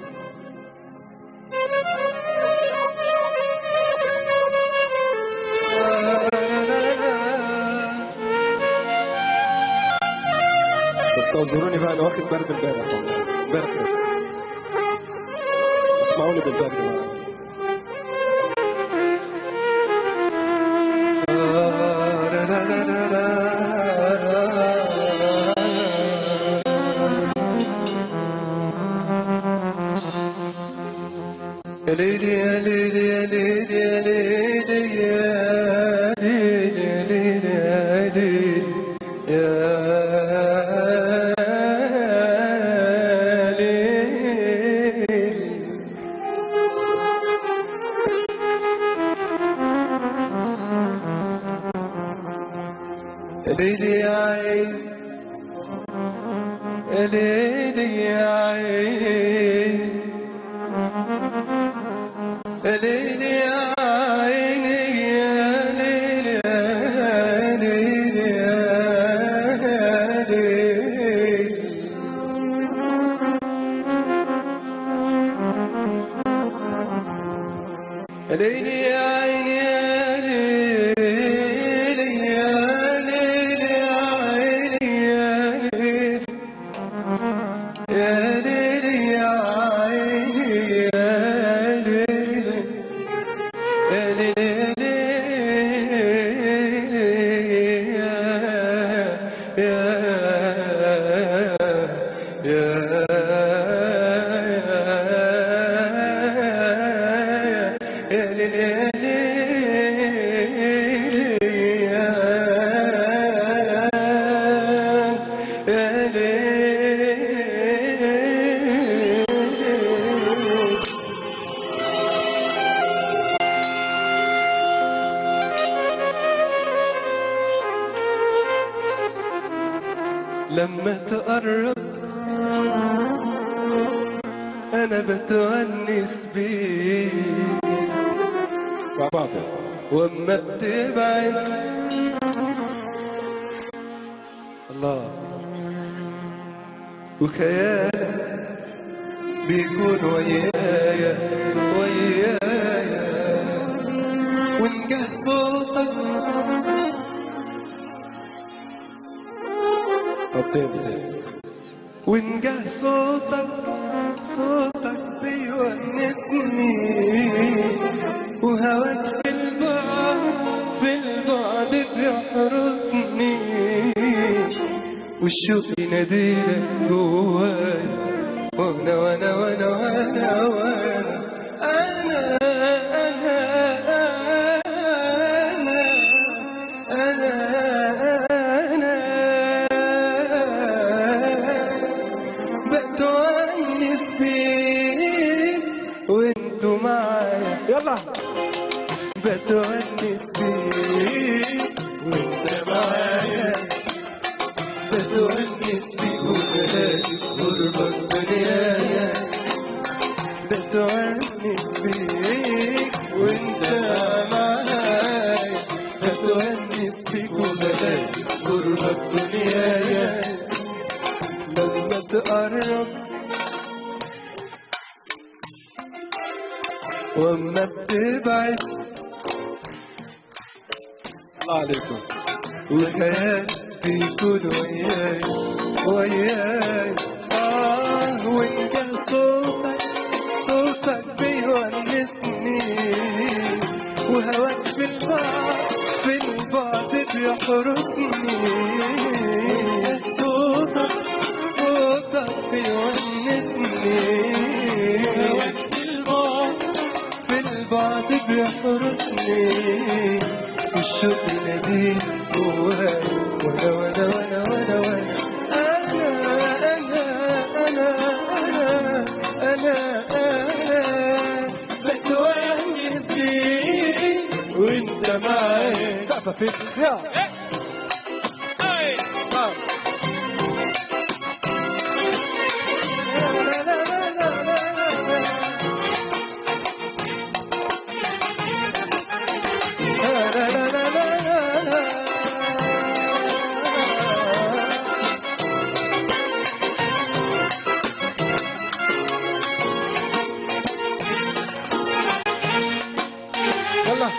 بس اعذروني بقى انا واخد برد امبارح امبارح بس اسمعوني بالبرد بقى يا ليلي يا ليلي يا ليلي يا ليلي يا ليلي يا ليلي يا ليلي يا ليلي يا ليلي يا عين يا ليلي يا عين يا ليلي يا عيني يا ليلي يا ليلي يا ليلي يا ليلي يا عيني يا ليلي يا ليلي يا عيني يا ليلي يا ليلي يا عيني يا ليلي يا ليلي يا لما تقرب انا بتونس بيك مع بعض واما بتبعد الله وخيالك بيكون ويايا ويايا ونجاه صوتك ونجاه صوتك صوتك بيونسني وهواك في البعد في البعد بيحرسني والشوق يناديلك جواي وانا وانا وانا وانا وانا انا انا انا انا انا بتونس بيك وانتو معايا يلا بتونس بيك وانت معايا بتونس بيك وبلاقي غربك دنيايا بتونس بيك وانت معايا بتونس بيك وبلاقي غربك دنيايا لما تقرب واما بتبعد الله عليكم وخيال بيكون وياي وياي آه وإن صوتك صوتك بيونسني وهواك في البعد في البعد بيحرسني صوتك صوتك بيونسني هواك في البعد في البعد بيحرسني والشوق يناديني جواي وانا وانا وانا وانا وانا انا انا انا انا انا انا بتونس بيك وانت معايا سقفة فيك يا يلا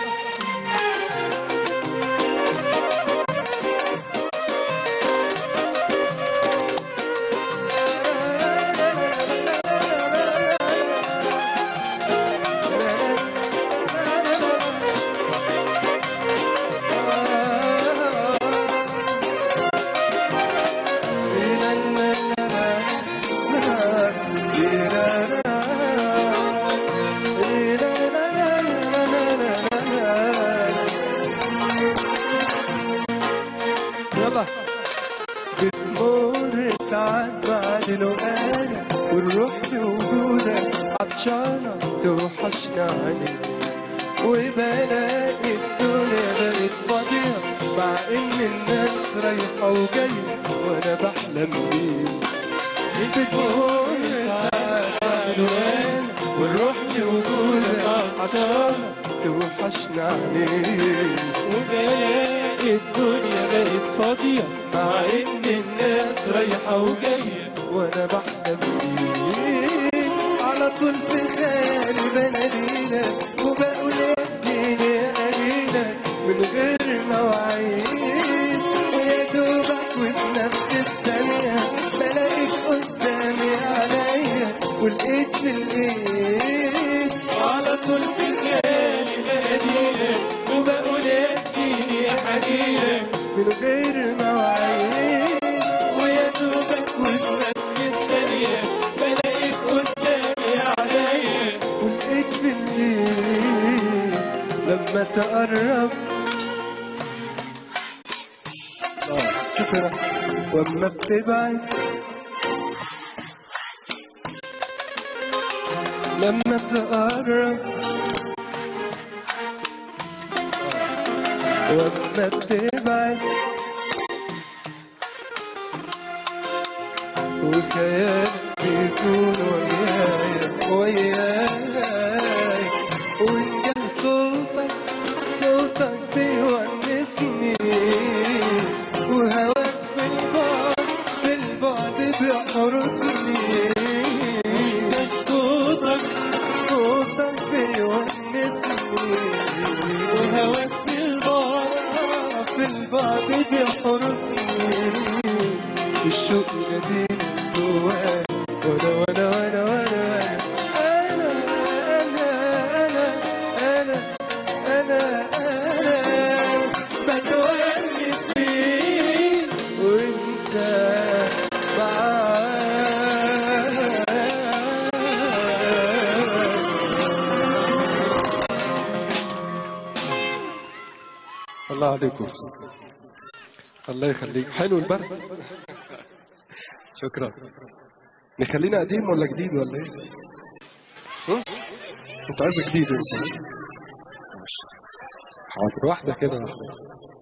يلا بتمر ساعات بعد لقانا والروح بوجودك عطشانة توحشنا عليك وبلاقي الدنيا بقت فاضية مع إن الناس رايحة وجاية وأنا بحلم بيك بتمر ساعات بعد لقانا والروح بوجودك عطشانة توحشنا عليك وبلاقي الدنيا بقت فاضية مع إن الناس رايحة وجاية وأنا بحلم بيك على طول في خيالي بناديلك وبقول اديني قليلك من غير مواعيد ويا دوبك وفي نفس الثانية بلاقيك قدامي عليا ولقيت في الإيد على طول في خيالي بناديلك وبقول اديني حنينك من غير مواعيد ويا دوبك وفي نفس الثانية بلاقيك قدامي عليا ولقيت في الليل لما تقرب آه، شكرا واما بتبعد لما تقرب واما بتبعد وخيالك بيكون ويايا وياي وانت صوتك صوتك بيونسني وهواك في البعد في البعد بيحرسني صوتك صوتك بيونسني بالبعد بيحرسني والشوق يناديني جوايا وانا وانا وانا وانا وانا انا انا انا انا انا بتونس بيك وانت معايا الله عليكم الله يخليك حلو البرد شكرا نخلينا قديم ولا جديد ولا ايه؟ ها؟ انت عايز جديد انت حاضر واحدة كده واحدة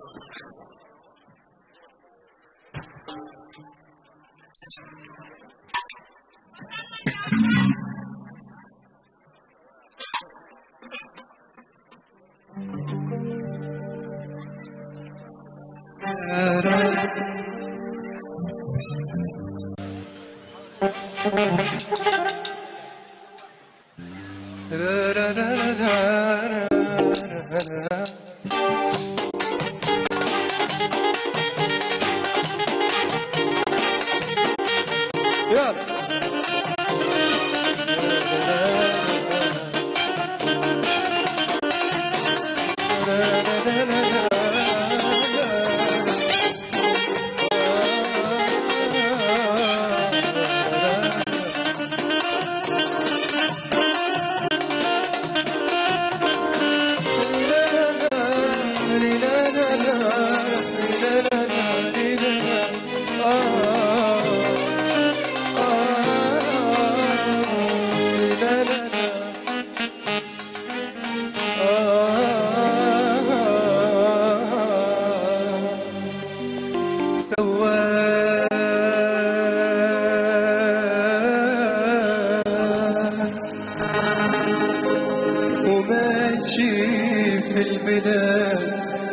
وماشي في البلاد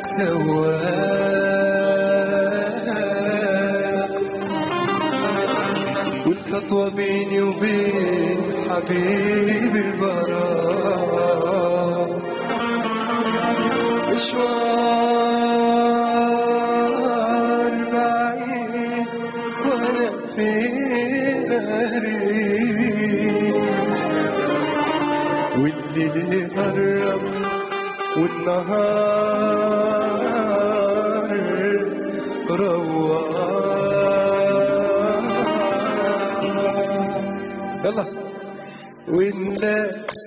سواق والخطوة بيني وبين حبيبي براء مشوار بعيد وانا في غريب والليل قرب والنهار روار يلا والناس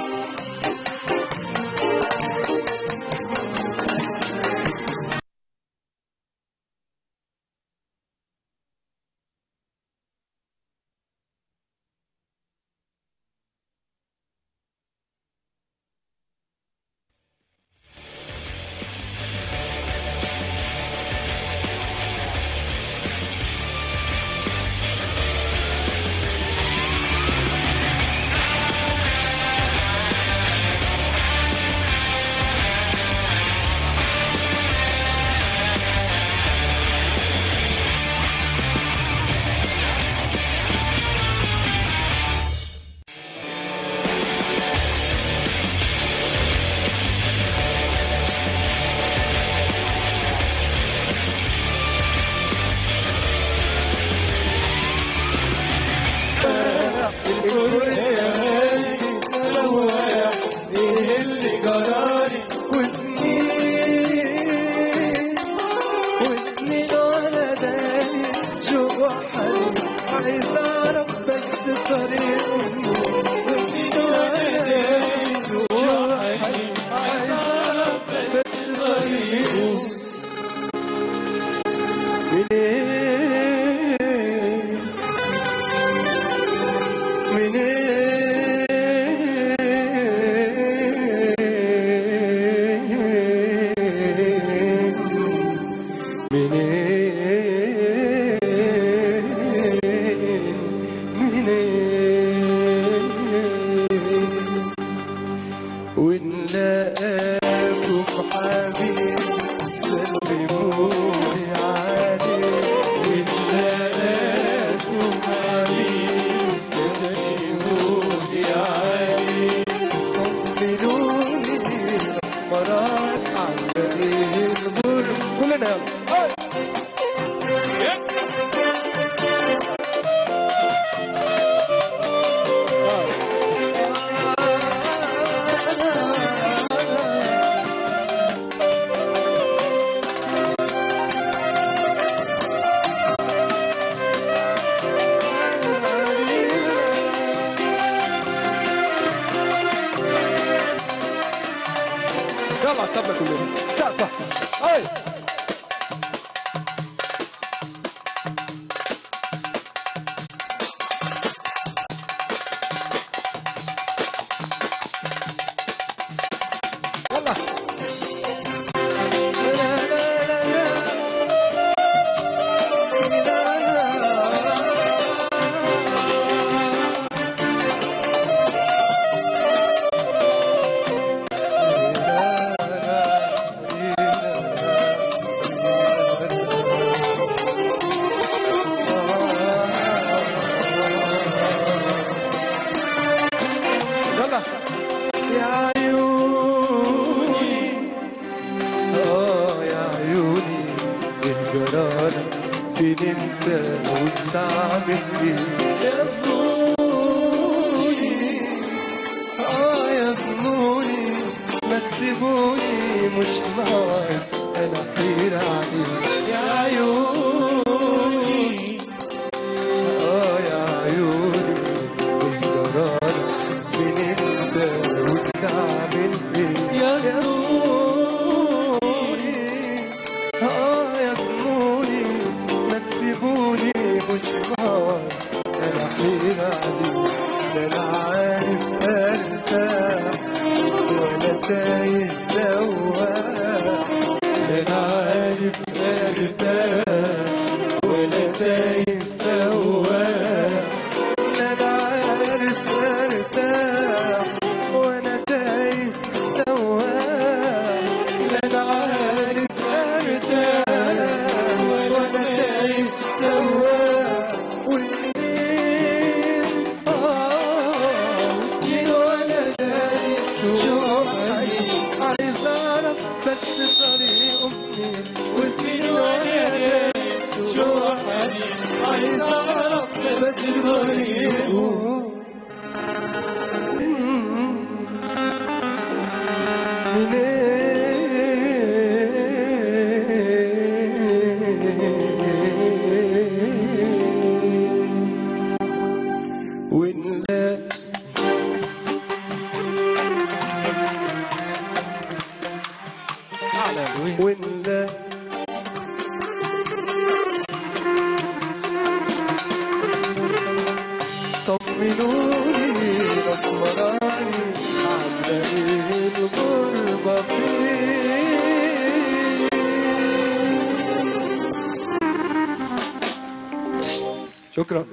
اللي جرالي وسنين وسنين وانا داري شو حالي عايز اعرف بس طريقه وسنين وانا داري شو حالي عايز اعرف بس طريقه منين ونلاقاكم حبيب سلموني عليه ونلاقاكم حبيب سلموني عليه طمنوني اسمرات عند الغر كلنا كلنا يلا يلا على الطبلة كلنا سقفة هاي يلا يلا يا عيوني اه يا عيوني ايه جرالك فين انت وبتعمل ايه يا زنوني اه يا زنوني ما تسيبوني مش ناقص انا حير عليك يا عيوني اه يا عيوني ايه جرالك فين انت وبتعمل ايه يا زنوني اه يا زنوني ما تسيبوني مش ناقص انا حير عليك لا انا عارف ارتاح ولا تايه سواح لا انا عارف ارتاح ولا تايه سواح لا انا عارف ارتاح وانا تايه سواح لا انا عارف ارتاح وانا تايه سواح وسنين اه سنين وانا تايه شوف عايز اعرف بس طريقه منين وسنين وانا تايه شوف عايز اعرف بس طريقه ونلاقي ونلاقي طمنوني اسمراني عامله ايه الغربه فين شكرا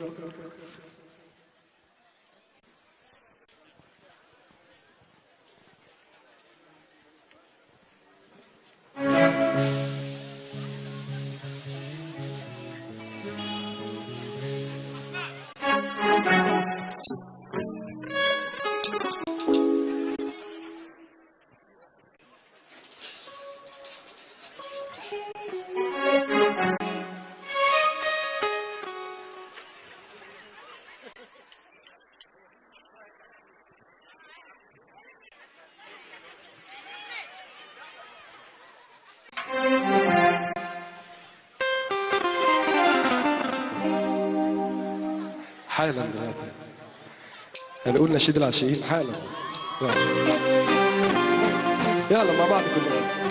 حالا دلوقتي هنقول نشيد العاشقين حالا يلا يلا مع بعض كلنا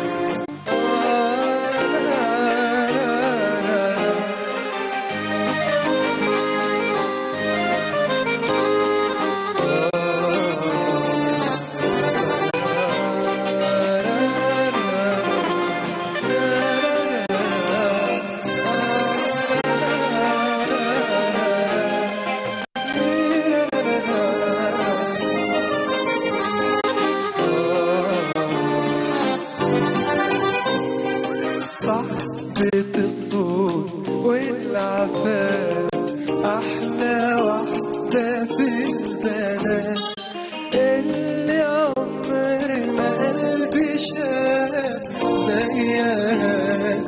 صاحبة الصوت والعفاف أحلى واحدة في البنات اللي عمر ما قلبي شاف زيها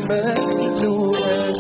المخلوقات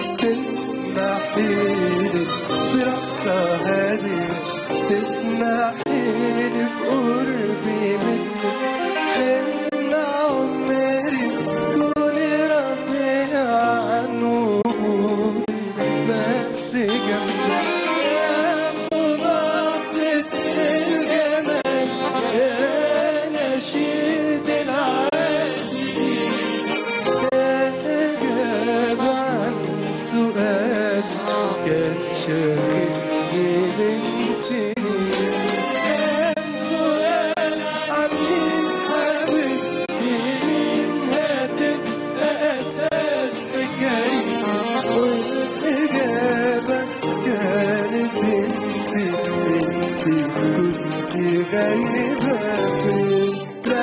تسمحيلي برقصة هادية تسمحيلي بقربي منك حلم عمري كوني راضية عن وجودي بس جنبك يا خلاصة الجمال يا نشيد العاشقين يا إجابة عن سؤال كان شاغلني من سنين يا سؤال عن مين حبيبتي مين هتبقى أساس حكايتي والإجابة كانت انت انت كنت غايبة فين لا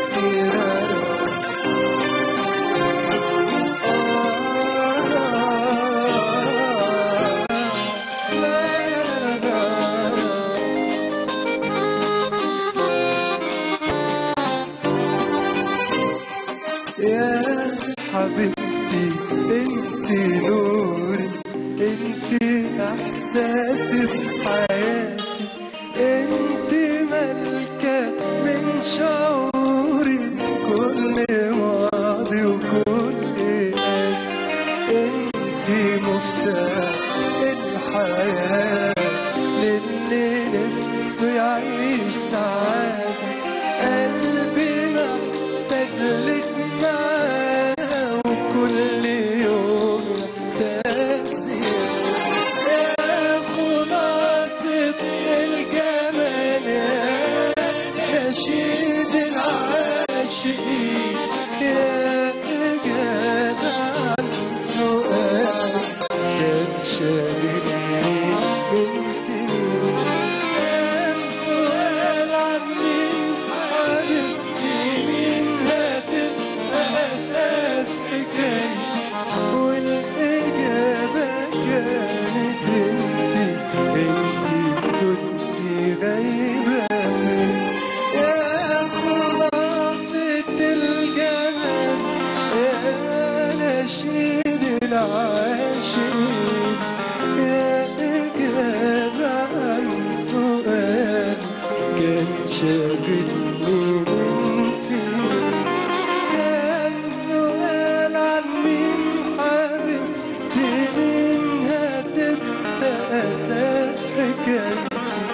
يا حبيبتي انت نوري انت احساسي في حياتي انت ملكة من شعوري كل ماضي وكل آتي انت مفتاح الحياة للي نفسه يعيش سعادة قلبي محتاج لك معاه وكل يوم محتاج زيادة يا خلاصة الجمال يا نشيد العاشقين يا إجابة عن سؤال كان شاغلني من سنين كان سؤال عن مين حبيبتي مين هتبقى أساس حكايتي والإجابة كانت انت انت كنت غايبة فين يا خلاصة الجمال يا نشيد العاشقين يا إجابة عن سؤال كان شاغلني من سنين كان سؤال عن مين حبيبتي مين هتبقى أساس حكايتي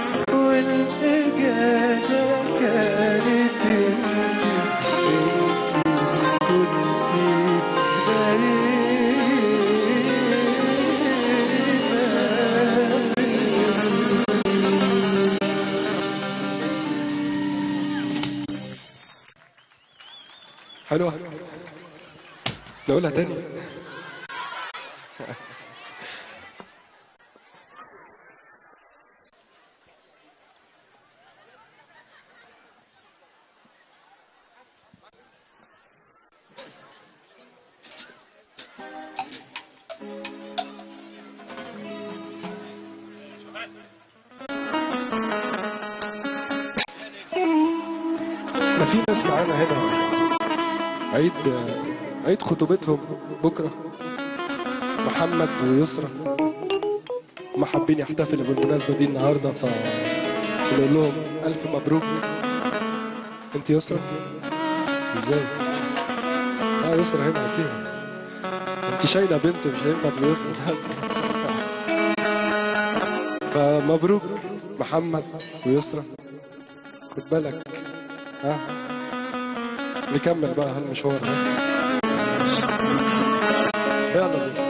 والإجابة كانت انت انت كنت غريبة حلوة نقولها تاني احنا في ناس معانا هنا عيد عيد خطوبتهم بكره محمد ويسرى هم حابين يحتفلوا بالمناسبة دي النهاردة فنقول لهم ألف مبروك أنت يسرى إزاي؟ اه يسرى هنا أكيد أنت شايلة بنت مش هينفع تبقى يسرى فمبروك محمد ويسرى خد بالك ها نكمل بقى هالمشوار ها يلا بينا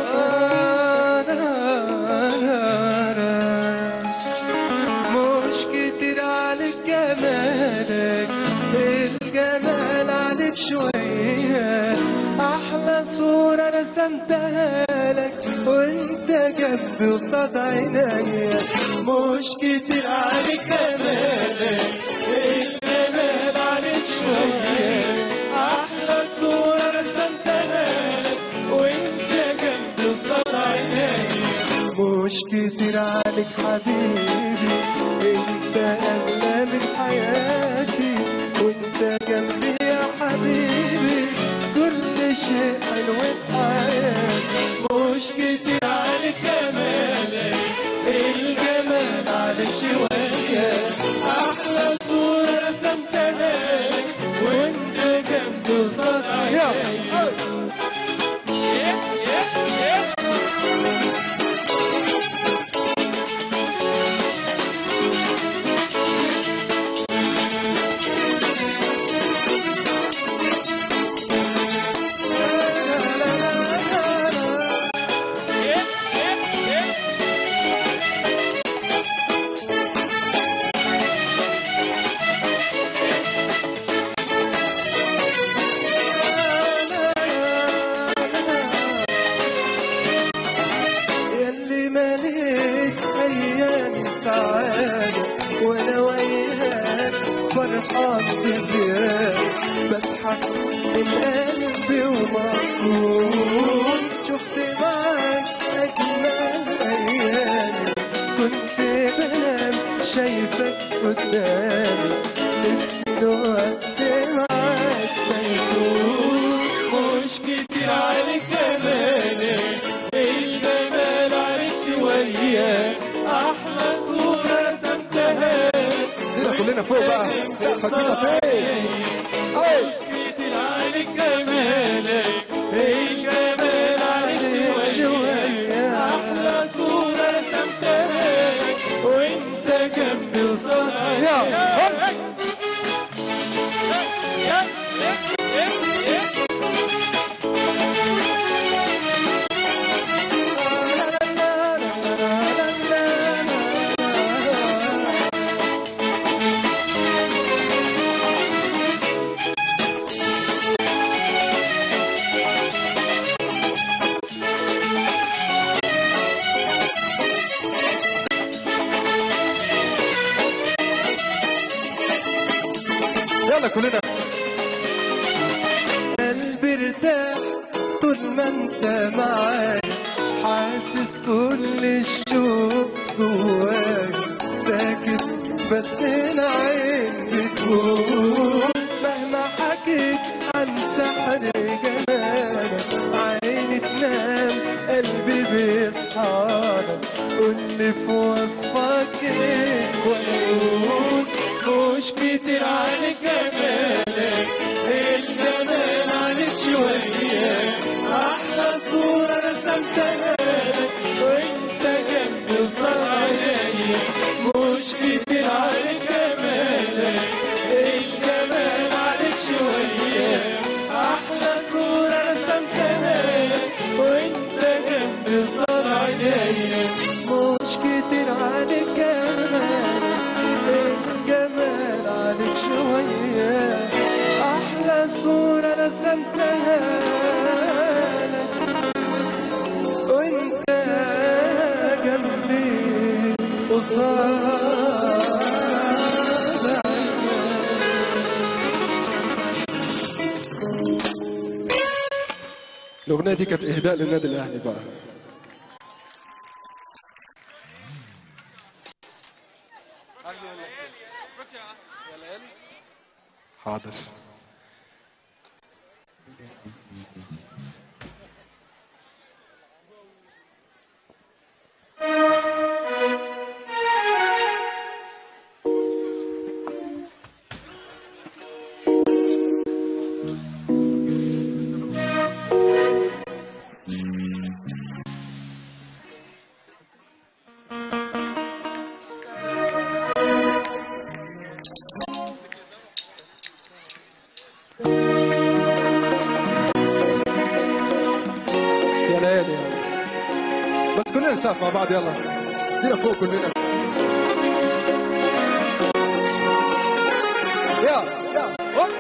مش كتير عليك جمالك الجمال عليك شوية أحلى صورة رسمتها لك وانت جنبي قصاد عينيا مش كتير عليك جمالك الجمال عليك شوية أحلى صورة رسمتها لك وانت جنبي قصاد عينيا مش كتير عليك حبيبي انت اغلى من حياتي وانت جنبي يا حبيبي كل كل شيء حلو في حياتي مش كتير عليك جمالك الجمال عليك شوية أحلى صورة رسمتها لك وأنت جنبي قصاد عينيا يلي مليت ايام السعادة وانا وياك فرحان بزيادة بضحك من قلبي ومبسوط شفت معاك اجمل ايامي كنت بنام شايفك قدامي نفسي الوقت معاك ما يفوت مش كتير عليك جمالك الجمال عليك شوية أحلى صورة رسمتها كده كلنا فوق بقى خلينا فين مش كتير عليك جمالك الجمال عليك شوية أحلى صورة رسمتها وأنت جنبي قصاد عينيا يلا كلنا قلبي ارتاح طول ما انت معايا حاسس كل الشوق جواي ساكت بس العين بتقول مهما حكيت عن سحر جمالك عيني تنام قلبي بيصحالك قولي في وصفك ايه وانا اقول مش كتير عليك جمالك الجمال عليك شوية أحلى صورة رسمتها لك وأنت جنبي قصاد عينيا مش كتير عليك جمالك الجمال عليك شوية أحلى صورة رسمتها لك وأنت جنبي قصاد عينيا مش كتير عليك جمال الجمال عليك شوية أحلى صورة رسمتها لك وانت جنبي قصاد الاغنيه دي كانت اهداء للنادي الاهلي بقى حاضر يا ليالي يلا بس كلنا نسقف مع بعض يلا دينا فوق كلنا يا يا هوب.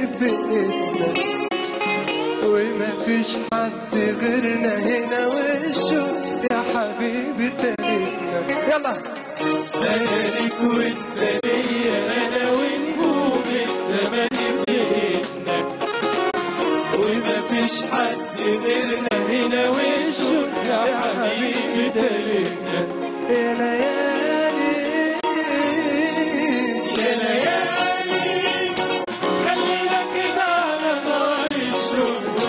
بإذنك وما فيش حد غيرنا هنا والشوق يا حبيبي تاريخنا يلا انا ليك وانت ليا انا ونجوم السما بإيدنا وما فيش حد غيرنا هنا والشوق يا حبيبي تاريخنا يا ليالي يا ليالي خلينا كده على نار الشوق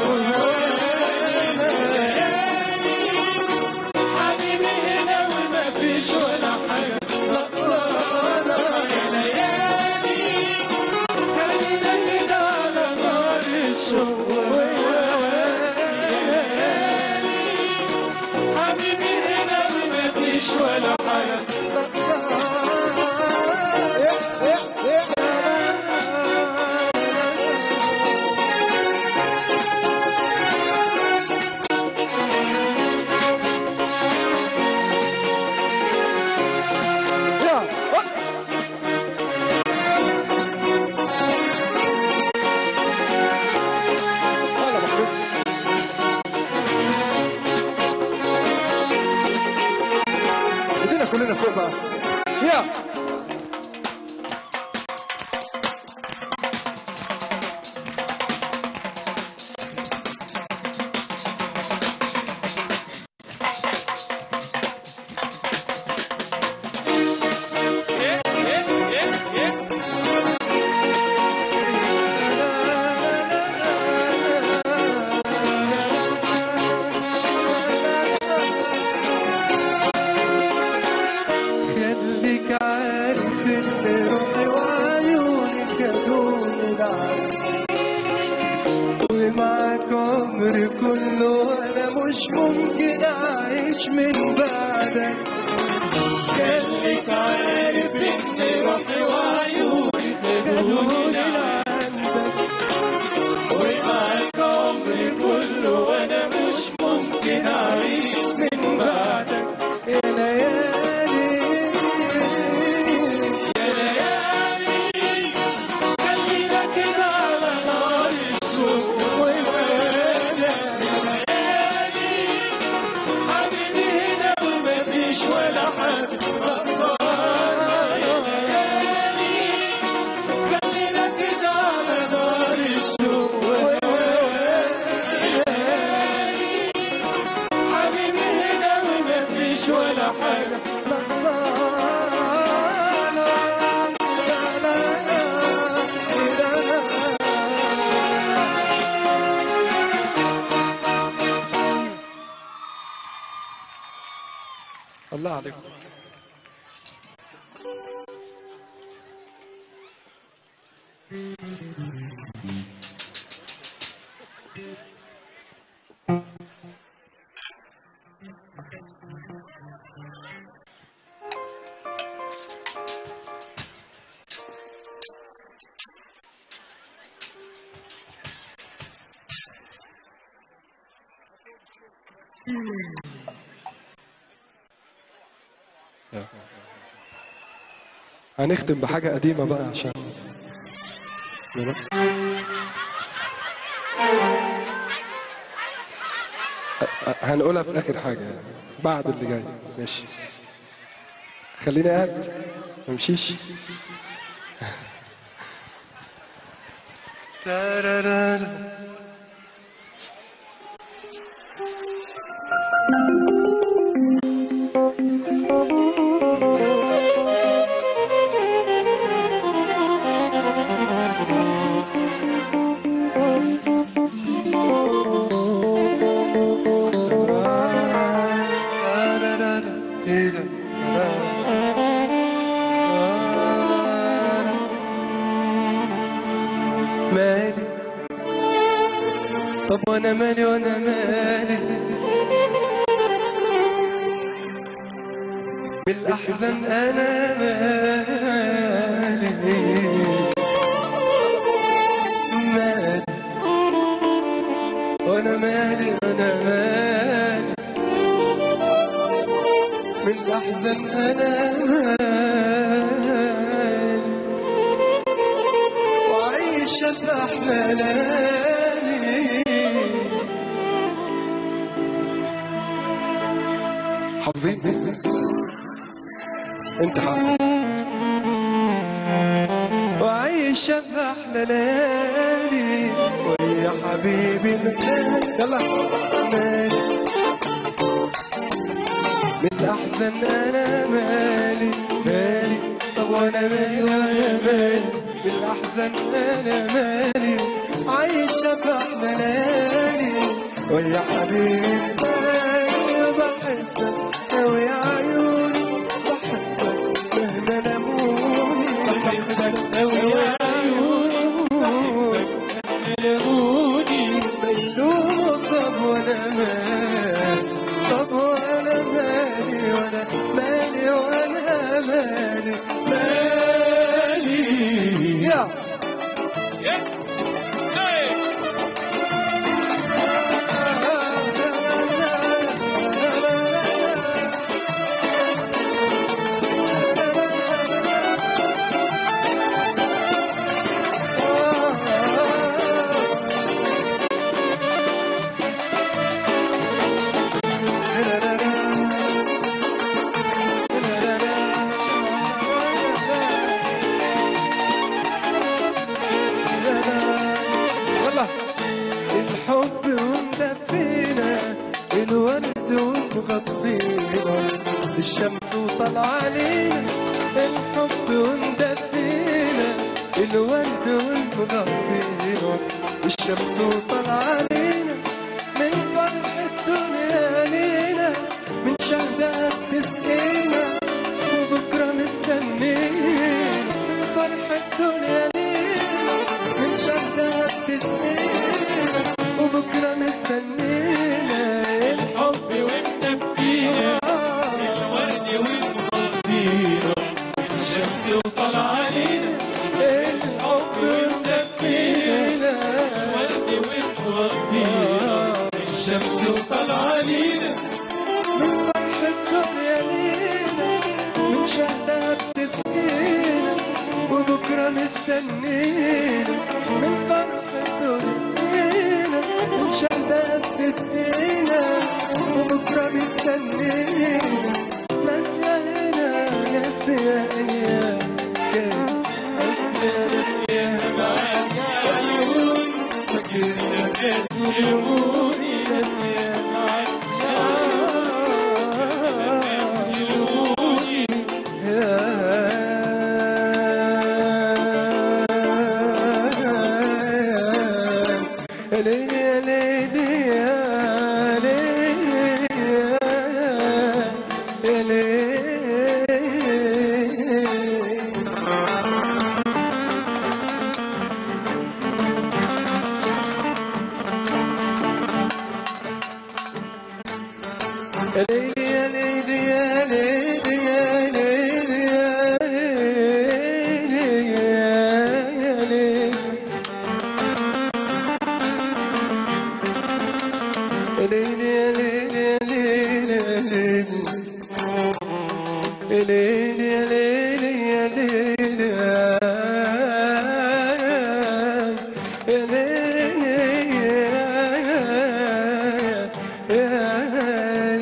حبيبي هنا وما فيش ولا حاجة نقصانة يا ليالي خلينا كده على نار الشوق حبيبي هنا وما فيش ولا حاجة ايدينا كلنا فوق بقى يا خليك عارف ان روحي وعيوني خدوني العالم ومعاك عمري كله وانا مش ممكن اعيش من بعدك خليك عارف ان روحي وعيوني خدوني لعندك ومعاك عمري كله وانا مش ممكن اعيش من بعدك يا ليالي يا ليالي خلينا كده على نار الشوق ويوانا يا ليالي حبيبي هنا ومفيش ولا حد نقصانا يا ليالي خلينا كده على نار الشوق ويوانا يا ليالي حبيبي هنا ومفيش ولا حاجة الله عليكم هنختم بحاجة قديمة بقى عشان هنقولها في آخر حاجة يعني. بعد اللي جاي ماشي خليني قاعد ما امشيش مالي طب وانا مالي وانا مالي بالاحزان انا مالي مالي وانا مالي وانا مالي بالاحزان انا مالي وعيشة احلى ليالي حافظين انت حافظ وعيش في احلى ليالي ويا حبيبي مالي يلا مالي من الاحزان انا مالي مالي طب وانا مالي وانا مالي من الاحزان انا مالي عايشه في احلى ليالي ويا حبيبي مالي بحبك أوي يا عيوني بحبك مهما لموني بحبك أوي يا عيوني بحبك لموني بيلوم طب وانا مالي طب وانا مالي وانا مالي وانا مالي مالي يا يلا الحب ومدفينا الورد ومغطينا الشمس وطلع علينا الحب ومدفينا الورد ومغطينا الشمس وطلع علينا من فرح الدنيا لينا من شهدة تسقينا وبكرة مستنينا من فرح الدنيا لينا من شهدة تسقينا وبكرة مستنينا الحب ومدفينا الورد ومغطينا الشمس وطلع علينا الحب ومدفينا الورد ومغطينا الشمس وطلع علينا من فرح الدنيا لينا من شهدة بتسقينا وبكرة مستنينا من فرح الدنيا لينا من شهدة بتسقينا وبكرة مستنينا ناس يا هنا ناس يا ايام كان ناس يا ناس يا معاك عيون فاكرنا ناس ويوموني ناس يا معاك يا ليلي يا ليلي يا ليلي يا ليلي يا ليلي يا ليلي يا ليلي يا ليلي يا ليلي يا ليلي يا ليلي يا ليلي يا ليلي يا ليلي يا ليلي يا ليلي يا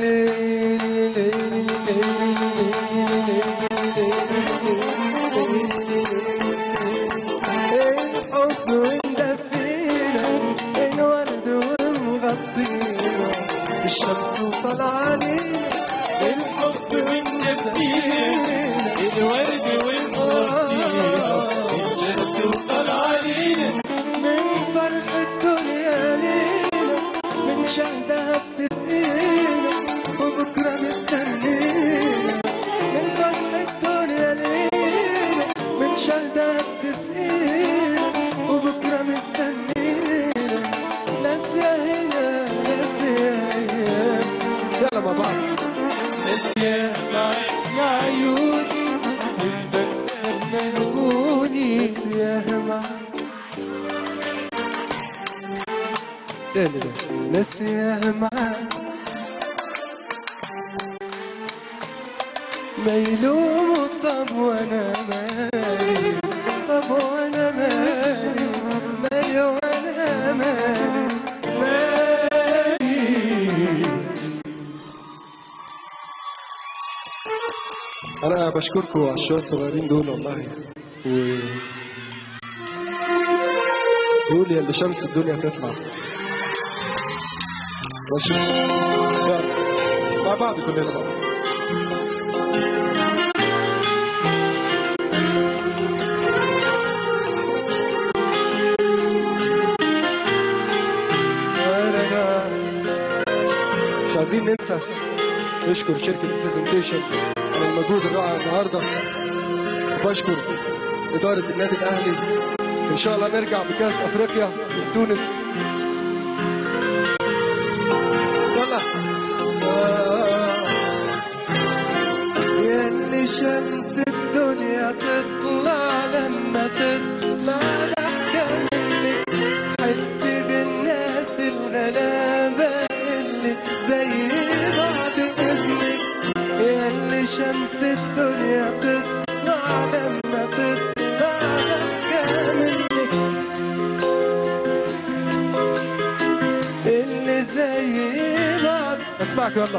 الحب ومدفينا الورد ومغطينا الشمس وطلع علينا الحب ومدفينا الورد ومغطينا الشمس وطلع علينا من فرح الدنيا لينا من شهدها بتسقينا وبكرة مستنينا من فرح الدنيا لينا من شهدها بتسقينا وبكرة مستنينا ناس يا هنا ناس يا ايام يلا مع بعض ناس يا معاك يا عيوني قلبك ناس ملوني ناس يا معاك تاني ده ناس يا معاك ما يلوموا طب وانا مالي طب وانا مالي ما بشكركم على الشوية الصغيرين دول والله و قول يا اللي شمس الدنيا تطلع ماشي يلا مع بعض كلنا بقى مش عايزين ننسى نشكر شركة برزنتيشن على المجهود الرائع النهارده وبشكر إدارة النادي الأهلي إن شاء الله نرجع بكأس أفريقيا من تونس يلا ياللي شمس الدنيا تطلع لما تطلع ضحكة منك حس بالناس الغلابة اللي زي بعض اسمك ياللي شمس الدنيا تطلع لما تطلع ضحكة منك اللي زي بعض اسمعك يلا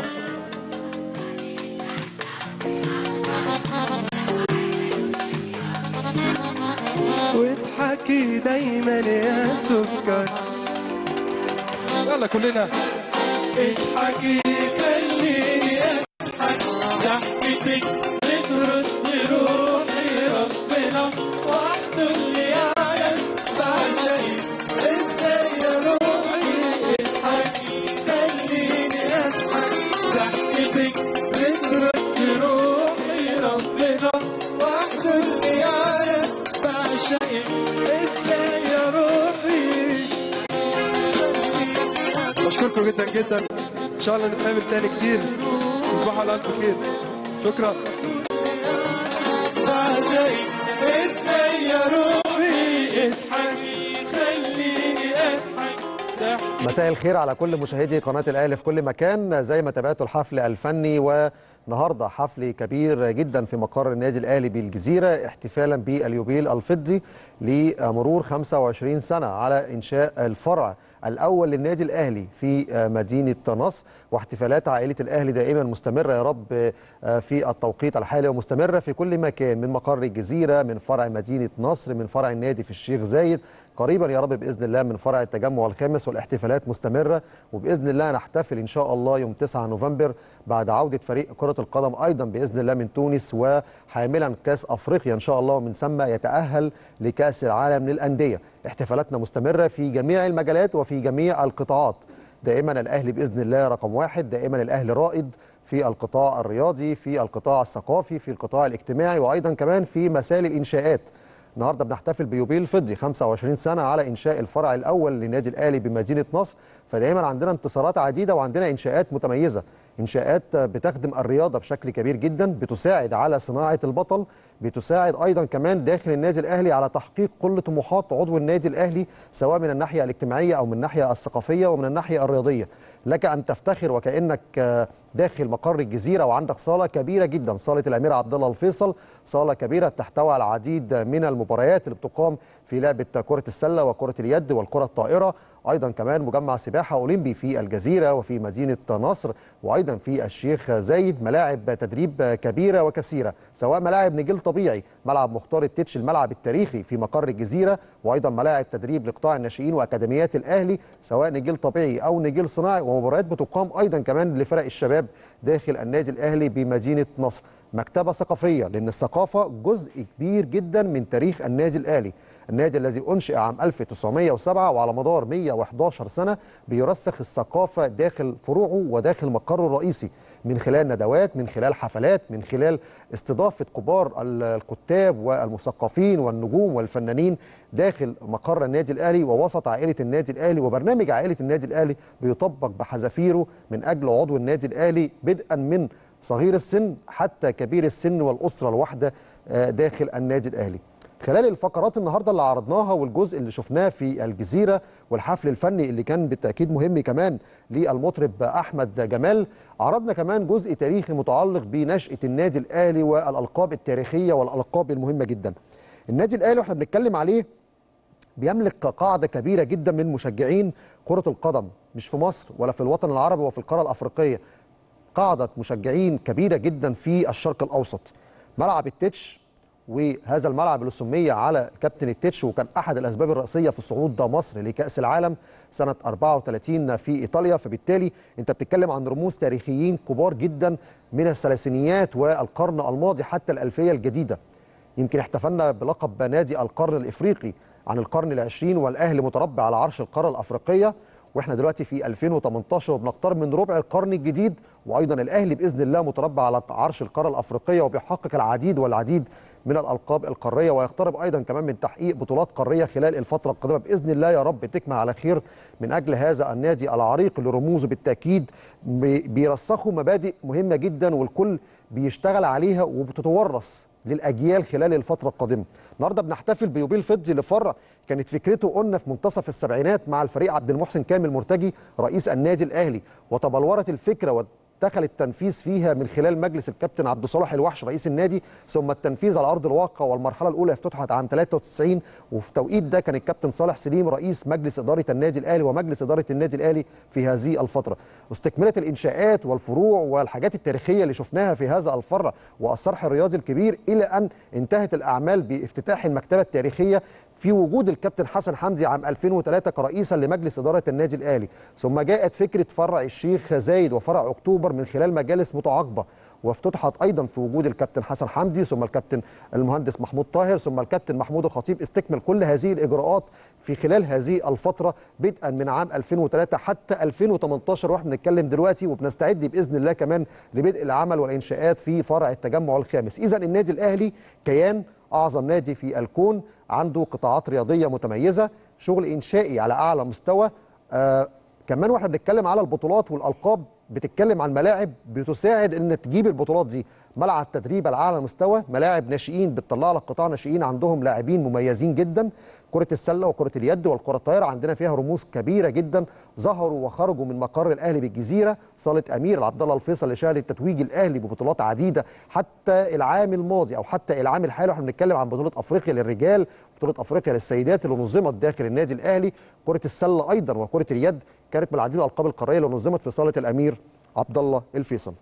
واضحكي دايما يا سكر يلا كلنا اضحكي خليني اضحك ضحكتك بترد روحي ربنا وحده اللي يعلم بعشقك ازاي يا روحي اضحكي خليني اضحك ضحكتك بترد روحي ربنا وحده اللي يعلم بعشقك ازاي يا روحي بشكركم جدا جدا ان شاء الله نتقابل تاني كتير تصبحوا على الف خير شكرا بعشقك ازاي يا روحي اضحكي خليني اضحك ضحك مساء الخير على كل مشاهدي قناة الأهلي في كل مكان زي ما تابعتوا الحفل الفني والنهاردة حفل كبير جدا في مقر النادي الأهلي بالجزيرة احتفالا باليوبيل الفضي لمرور 25 سنة على إنشاء الفرع الأول للنادي الأهلي في مدينة نصر واحتفالات عائلة الأهلي دائما مستمرة يا رب في التوقيت الحالي ومستمرة في كل مكان من مقر الجزيرة من فرع مدينة نصر من فرع النادي في الشيخ زايد قريبا يا رب باذن الله من فرع التجمع الخامس والاحتفالات مستمره وباذن الله نحتفل ان شاء الله يوم 9 نوفمبر بعد عوده فريق كره القدم ايضا باذن الله من تونس وحاملا كاس افريقيا ان شاء الله ومن ثم يتاهل لكاس العالم للانديه احتفالاتنا مستمره في جميع المجالات وفي جميع القطاعات دائما الاهلي باذن الله رقم واحد دائما الاهلي رائد في القطاع الرياضي في القطاع الثقافي في القطاع الاجتماعي وايضا كمان في مسائل الانشاءات النهارده بنحتفل بيوبيل فضي 25 سنه على انشاء الفرع الاول للنادي الاهلي بمدينه نصر فدايما عندنا انتصارات عديده وعندنا انشاءات متميزه انشاءات بتخدم الرياضه بشكل كبير جدا بتساعد على صناعه البطل بتساعد ايضا كمان داخل النادي الاهلي على تحقيق كل طموحات عضو النادي الاهلي سواء من الناحيه الاجتماعيه او من الناحيه الثقافيه ومن الناحيه الرياضيه لك ان تفتخر وكانك داخل مقر الجزيره وعندك صاله كبيره جدا صاله الامير عبد الله الفيصل صاله كبيره تحتوي على العديد من المباريات اللي بتقام في لعبه كره السله وكره اليد والكره الطائره ايضا كمان مجمع سباحه اولمبي في الجزيره وفي مدينه نصر وايضا في الشيخ زايد ملاعب تدريب كبيره وكثيره سواء ملاعب نجيل طبيعي ملعب مختار التتش الملعب التاريخي في مقر الجزيره وايضا ملاعب تدريب لقطاع الناشئين واكاديميات الاهلي سواء نجيل طبيعي او نجيل صناعي ومباريات بتقام ايضا كمان لفرق الشباب داخل النادي الاهلي بمدينه نصر مكتبه ثقافيه لان الثقافه جزء كبير جدا من تاريخ النادي الاهلي النادي الذي انشئ عام 1907 وعلى مدار 111 سنه بيرسخ الثقافه داخل فروعه وداخل مقره الرئيسي من خلال ندوات من خلال حفلات من خلال استضافه كبار الكتاب والمثقفين والنجوم والفنانين داخل مقر النادي الاهلي ووسط عائله النادي الاهلي وبرنامج عائله النادي الاهلي بيطبق بحذافيره من اجل عضو النادي الاهلي بدءا من صغير السن حتى كبير السن والاسره الواحده داخل النادي الاهلي خلال الفقرات النهارده اللي عرضناها والجزء اللي شفناه في الجزيره والحفل الفني اللي كان بالتاكيد مهم كمان للمطرب احمد جمال عرضنا كمان جزء تاريخي متعلق بنشاه النادي الاهلي والالقاب التاريخيه والالقاب المهمه جدا. النادي الاهلي واحنا بنتكلم عليه بيملك قاعده كبيره جدا من مشجعين كره القدم مش في مصر ولا في الوطن العربي وفي القاره الافريقيه. قاعده مشجعين كبيره جدا في الشرق الاوسط. ملعب التتش وهذا الملعب اللي سمي على كابتن التتش وكان احد الاسباب الرئيسيه في صعود مصر لكاس العالم سنه 34 في ايطاليا فبالتالي انت بتتكلم عن رموز تاريخيين كبار جدا من الثلاثينيات والقرن الماضي حتى الالفيه الجديده يمكن احتفلنا بلقب نادي القرن الافريقي عن القرن العشرين والاهلي متربع على عرش القاره الافريقيه واحنا دلوقتي في 2018 وبنقترب من ربع القرن الجديد وايضا الاهلي باذن الله متربع على عرش القاره الافريقيه وبيحقق العديد والعديد من الالقاب القاريه ويقترب ايضا كمان من تحقيق بطولات قاريه خلال الفتره القادمه باذن الله يا رب تكمل على خير من اجل هذا النادي العريق اللي رموزه بالتاكيد بي- بيرسخوا مبادئ مهمه جدا والكل بيشتغل عليها وبتتورث للاجيال خلال الفتره القادمه. النهارده بنحتفل بيوبيل فضي لفرع كانت فكرته قلنا في منتصف السبعينات مع الفريق عبد المحسن كامل مرتجي رئيس النادي الاهلي وتبلورت الفكره ودخل التنفيذ فيها من خلال مجلس الكابتن عبد صالح الوحش رئيس النادي ثم التنفيذ على ارض الواقع والمرحله الاولى افتتحت عام 93 وفي توقيت ده كان الكابتن صالح سليم رئيس مجلس اداره النادي الاهلي ومجلس اداره النادي الاهلي في هذه الفتره واستكملت الانشاءات والفروع والحاجات التاريخيه اللي شفناها في هذا الفرع والصرح الرياضي الكبير الى ان انتهت الاعمال بافتتاح المكتبه التاريخيه في وجود الكابتن حسن حمدي عام 2003 كرئيسا لمجلس اداره النادي الاهلي ثم جاءت فكره فرع الشيخ زايد وفرع اكتوبر من خلال مجالس متعاقبه وافتتحت ايضا في وجود الكابتن حسن حمدي ثم الكابتن المهندس محمود طاهر ثم الكابتن محمود الخطيب استكمل كل هذه الاجراءات في خلال هذه الفتره بدءا من عام 2003 حتى 2018 واحنا بنتكلم دلوقتي وبنستعد باذن الله كمان لبدء العمل والانشاءات في فرع التجمع الخامس اذا النادي الاهلي كيان اعظم نادي في الكون عنده قطاعات رياضيه متميزه شغل انشائي على اعلى مستوى آه كمان واحنا بنتكلم على البطولات والالقاب بتتكلم عن ملاعب بتساعد ان تجيب البطولات دي ملعب تدريب على اعلى مستوى ملاعب ناشئين بتطلع لك قطاع ناشئين عندهم لاعبين مميزين جدا كره السله وكره اليد والكره الطايره عندنا فيها رموز كبيره جدا ظهروا وخرجوا من مقر الاهلي بالجزيره صاله امير عبد الله الفيصل اللي شهدت تتويج الاهلي ببطولات عديده حتى العام الماضي او حتى العام الحالي واحنا بنتكلم عن بطوله افريقيا للرجال بطوله افريقيا للسيدات اللي نظمت داخل النادي الاهلي كره السله ايضا وكره اليد كانت من العديد من الالقاب القاريه اللي نظمت في صاله الامير عبد الله الفيصل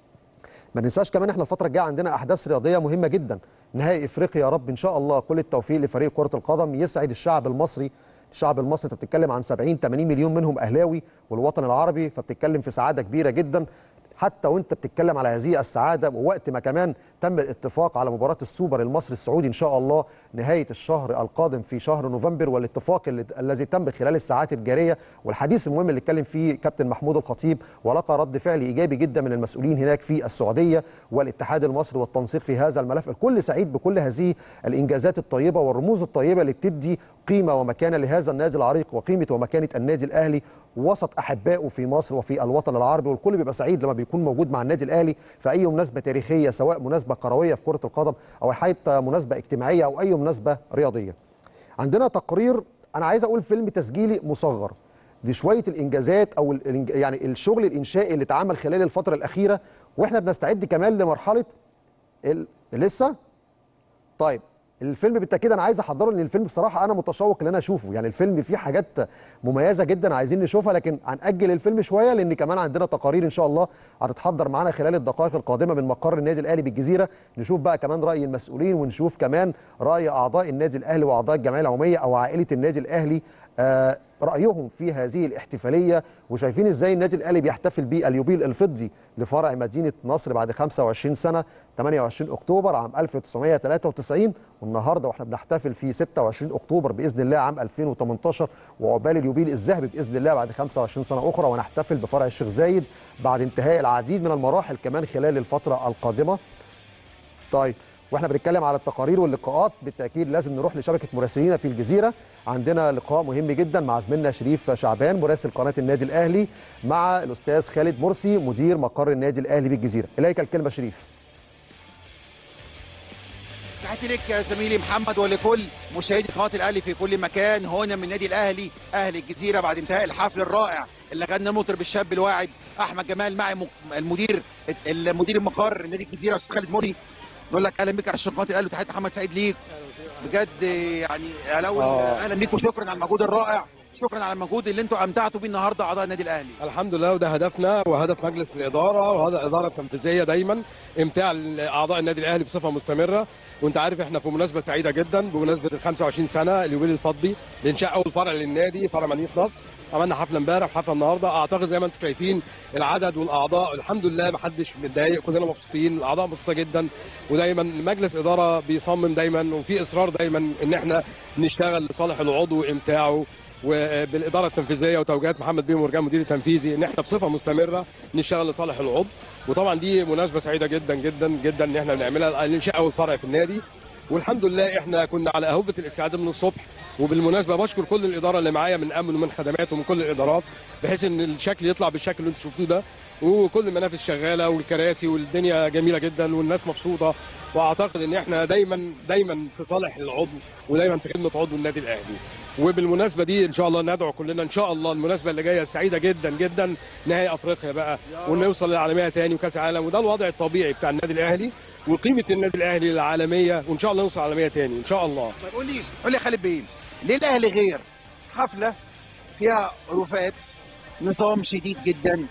ما ننساش كمان احنا الفتره الجايه عندنا احداث رياضيه مهمه جدا نهائي افريقيا يا رب ان شاء الله كل التوفيق لفريق كره القدم يسعد الشعب المصري الشعب المصري انت بتتكلم عن 70 80 مليون منهم اهلاوي والوطن العربي فبتتكلم في سعاده كبيره جدا حتى وانت بتتكلم على هذه السعاده ووقت ما كمان تم الاتفاق على مباراه السوبر المصري السعودي ان شاء الله نهايه الشهر القادم في شهر نوفمبر والاتفاق اللي الذي تم خلال الساعات الجاريه والحديث المهم اللي اتكلم فيه كابتن محمود الخطيب ولقى رد فعل ايجابي جدا من المسؤولين هناك في السعوديه والاتحاد المصري والتنسيق في هذا الملف الكل سعيد بكل هذه الانجازات الطيبه والرموز الطيبه اللي بتدي قيمه ومكانه لهذا النادي العريق وقيمه ومكانه النادي الاهلي وسط احبائه في مصر وفي الوطن العربي والكل بيبقى سعيد لما بيكون موجود مع النادي الاهلي في اي مناسبه تاريخيه سواء مناسبه كرويه في كره القدم او حتى مناسبه اجتماعيه او اي مناسبه رياضيه. عندنا تقرير انا عايز اقول فيلم تسجيلي مصغر لشويه الانجازات او الإنج- يعني الشغل الانشائي اللي اتعمل خلال الفتره الاخيره واحنا بنستعد كمان لمرحله ال... لسه طيب الفيلم بالتاكيد انا عايز احضره لان الفيلم بصراحه انا متشوق ان انا اشوفه يعني الفيلم فيه حاجات مميزه جدا عايزين نشوفها لكن هنأجل الفيلم شويه لان كمان عندنا تقارير ان شاء الله هتتحضر معانا خلال الدقائق القادمه من مقر النادي الاهلي بالجزيره نشوف بقى كمان راي المسؤولين ونشوف كمان راي اعضاء النادي الاهلي واعضاء الجمعيه العموميه او عائله النادي الاهلي آه رايهم في هذه الاحتفاليه وشايفين ازاي النادي الاهلي بيحتفل باليوبيل الفضي لفرع مدينه نصر بعد 25 سنه 28 اكتوبر عام 1993 والنهارده واحنا بنحتفل في 26 اكتوبر باذن الله عام 2018 وعقبال اليوبيل الذهبي باذن الله بعد 25 سنه اخرى ونحتفل بفرع الشيخ زايد بعد انتهاء العديد من المراحل كمان خلال الفتره القادمه. طيب واحنا بنتكلم على التقارير واللقاءات بالتاكيد لازم نروح لشبكه مراسلينا في الجزيره عندنا لقاء مهم جدا مع زميلنا شريف شعبان مراسل قناه النادي الاهلي مع الاستاذ خالد مرسي مدير مقر النادي الاهلي بالجزيره اليك الكلمه شريف تحياتي لك يا زميلي محمد ولكل مشاهدي قناه الاهلي في كل مكان هنا من النادي الاهلي اهل الجزيره بعد انتهاء الحفل الرائع اللي غنى المطرب الشاب الواعد احمد جمال معي م- المدير المدير المقر نادي الجزيره استاذ خالد مري نقول لك اهلا بك على شاشة قناه الاهلي وتحيه محمد سعيد ليك بجد يعني الاول آه. اهلا بيك وشكرا على المجهود الرائع شكرا على المجهود اللي انتوا امتعتوا بيه النهارده اعضاء النادي الاهلي الحمد لله وده هدفنا وهدف مجلس الاداره وهذا الاداره التنفيذيه دايما امتاع اعضاء النادي الاهلي بصفه مستمره وانت عارف احنا في مناسبه سعيده جدا بمناسبه ال 25 سنه اليوبيل الفضي لانشاء اول فرع للنادي فرع مدينه نصر عملنا حفله امبارح وحفله النهارده اعتقد زي ما انتم شايفين العدد والاعضاء الحمد لله ما حدش متضايق كلنا مبسوطين الاعضاء مبسوطه جدا ودايما مجلس اداره بيصمم دايما وفي اصرار دايما ان احنا نشتغل لصالح العضو وامتاعه وبالاداره التنفيذيه وتوجيهات محمد بيه مرجان مدير التنفيذي ان احنا بصفه مستمره نشتغل لصالح العضو وطبعا دي مناسبه سعيده جدا جدا جدا ان احنا بنعملها انشاء اول فرع في النادي والحمد لله احنا كنا على اهبه الاستعداد من الصبح وبالمناسبه بشكر كل الاداره اللي معايا من امن ومن خدمات ومن كل الادارات بحيث ان الشكل يطلع بالشكل اللي انتم شفتوه ده وكل المنافذ شغاله والكراسي والدنيا جميله جدا والناس مبسوطه واعتقد ان احنا دايما دايما في صالح العضو ودايما في خدمه عضو النادي الاهلي وبالمناسبه دي ان شاء الله ندعو كلنا ان شاء الله المناسبه اللي جايه سعيده جدا جدا نهائي افريقيا بقى ونوصل للعالميه تاني وكاس عالم وده الوضع الطبيعي بتاع النادي الاهلي وقيمه النادي الاهلي للعالميه وان شاء الله نوصل للعالميه تاني ان شاء الله طيب قول لي قول لي يا خالد بيه ليه الاهلي غير حفله فيها رفات نظام شديد جدا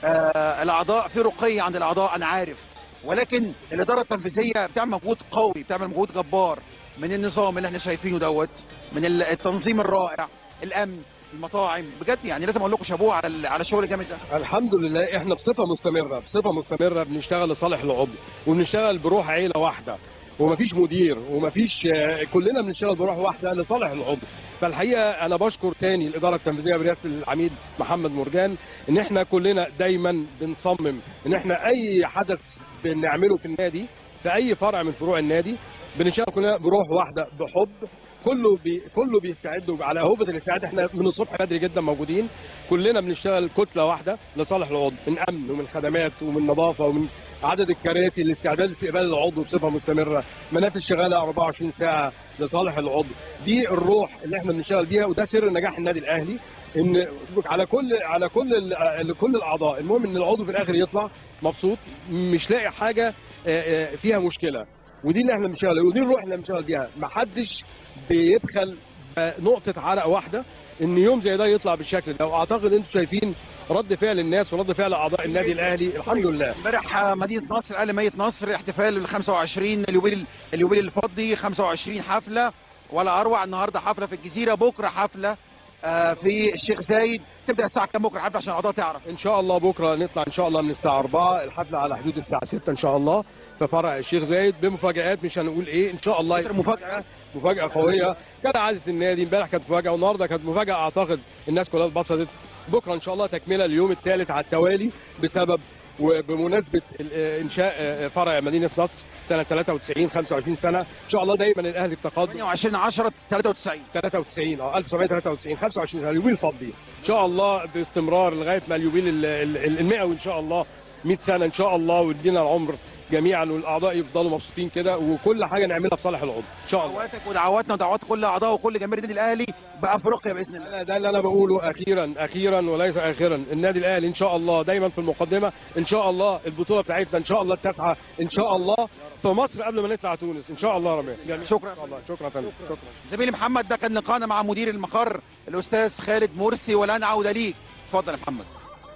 آه الاعضاء في رقي عند الاعضاء انا عارف ولكن الاداره التنفيذيه بتعمل مجهود قوي بتعمل مجهود جبار من النظام اللي احنا شايفينه دوت من ال- التنظيم الرائع الامن المطاعم بجد يعني لازم اقول لكم شابوه على ال- على الشغل الجامد ده الحمد لله احنا بصفه مستمره بصفه مستمره بنشتغل لصالح العضو وبنشتغل بروح عيله واحده ومفيش مدير ومفيش آه، كلنا بنشتغل بروح واحده لصالح العضو فالحقيقه انا بشكر تاني الاداره التنفيذيه برئاسه العميد محمد مرجان ان احنا كلنا دايما بنصمم ان احنا اي حدث بنعمله في النادي في اي فرع من فروع النادي بنشتغل كلنا بروح واحده بحب كله بي كله بيستعد على هوبه الاستعداد احنا من الصبح بدري جدا موجودين كلنا بنشتغل كتله واحده لصالح العضو من امن ومن خدمات ومن نظافه ومن عدد الكراسي الاستعداد لاستقبال العضو بصفه مستمره منافذ شغاله 24 ساعه لصالح العضو دي الروح اللي احنا بنشتغل بيها وده سر نجاح النادي الاهلي ان على كل على كل ال- كل الاعضاء المهم ان العضو في الاخر يطلع مبسوط مش لاقي حاجه آه، آه، فيها مشكله ودي اللي احنا بنشتغل ودي الروح اللي بنشتغل بيها محدش بيبخل نقطة عرق واحدة ان يوم زي ده يطلع بالشكل ده واعتقد انتم شايفين رد فعل الناس ورد فعل اعضاء النادي الاهلي الحمد لله امبارح آه، مدينه نصر اهل مدينه نصر احتفال ال 25 اليوبيل اليوبيل الفضي 25 حفله ولا اروع النهارده حفله في الجزيره بكره حفله آه، في الشيخ زايد تبدا الساعه كام بكره حفله عشان الاعضاء تعرف ان شاء الله بكره نطلع ان شاء الله من الساعه 4 الحفله على حدود الساعه 6 ان شاء الله في فرع الشيخ زايد بمفاجات مش هنقول ايه ان شاء الله مفاجاه مفاجاه قويه كانت عاده النادي امبارح كانت مفاجاه والنهارده كانت مفاجاه اعتقد الناس كلها اتبسطت بكره ان شاء الله تكمله اليوم الثالث على التوالي بسبب وبمناسبه ال- آه، انشاء آه، فرع مدينه نصر سنه 93 25 سنه ان شاء الله دايما الاهلي في تقدم 28 10 93 93 اه 1993 25 سنه اليوبيل الفضي ان شاء الله باستمرار لغايه ما اليوبيل ال- ال- المئوي ان شاء الله 100 سنه ان شاء الله ويدينا العمر جميعا والاعضاء يفضلوا مبسوطين كده وكل حاجه نعملها في صالح العضو ان شاء الله دعواتك ودعواتنا ودعوات كل اعضاء وكل جماهير النادي الاهلي بافريقيا باذن الله ده اللي انا بقوله اخيرا اخيرا وليس اخرا النادي الاهلي ان شاء الله دايما في المقدمه ان شاء الله البطوله بتاعتنا ان شاء الله التاسعه ان شاء الله في مصر قبل ما نطلع تونس ان شاء الله يا ربيع جميل. شكرا ان شاء الله شكرا يا فندم شكرا زميلي محمد ده كان لقاءنا مع مدير المقر الاستاذ خالد مرسي والان عوده ليك اتفضل يا محمد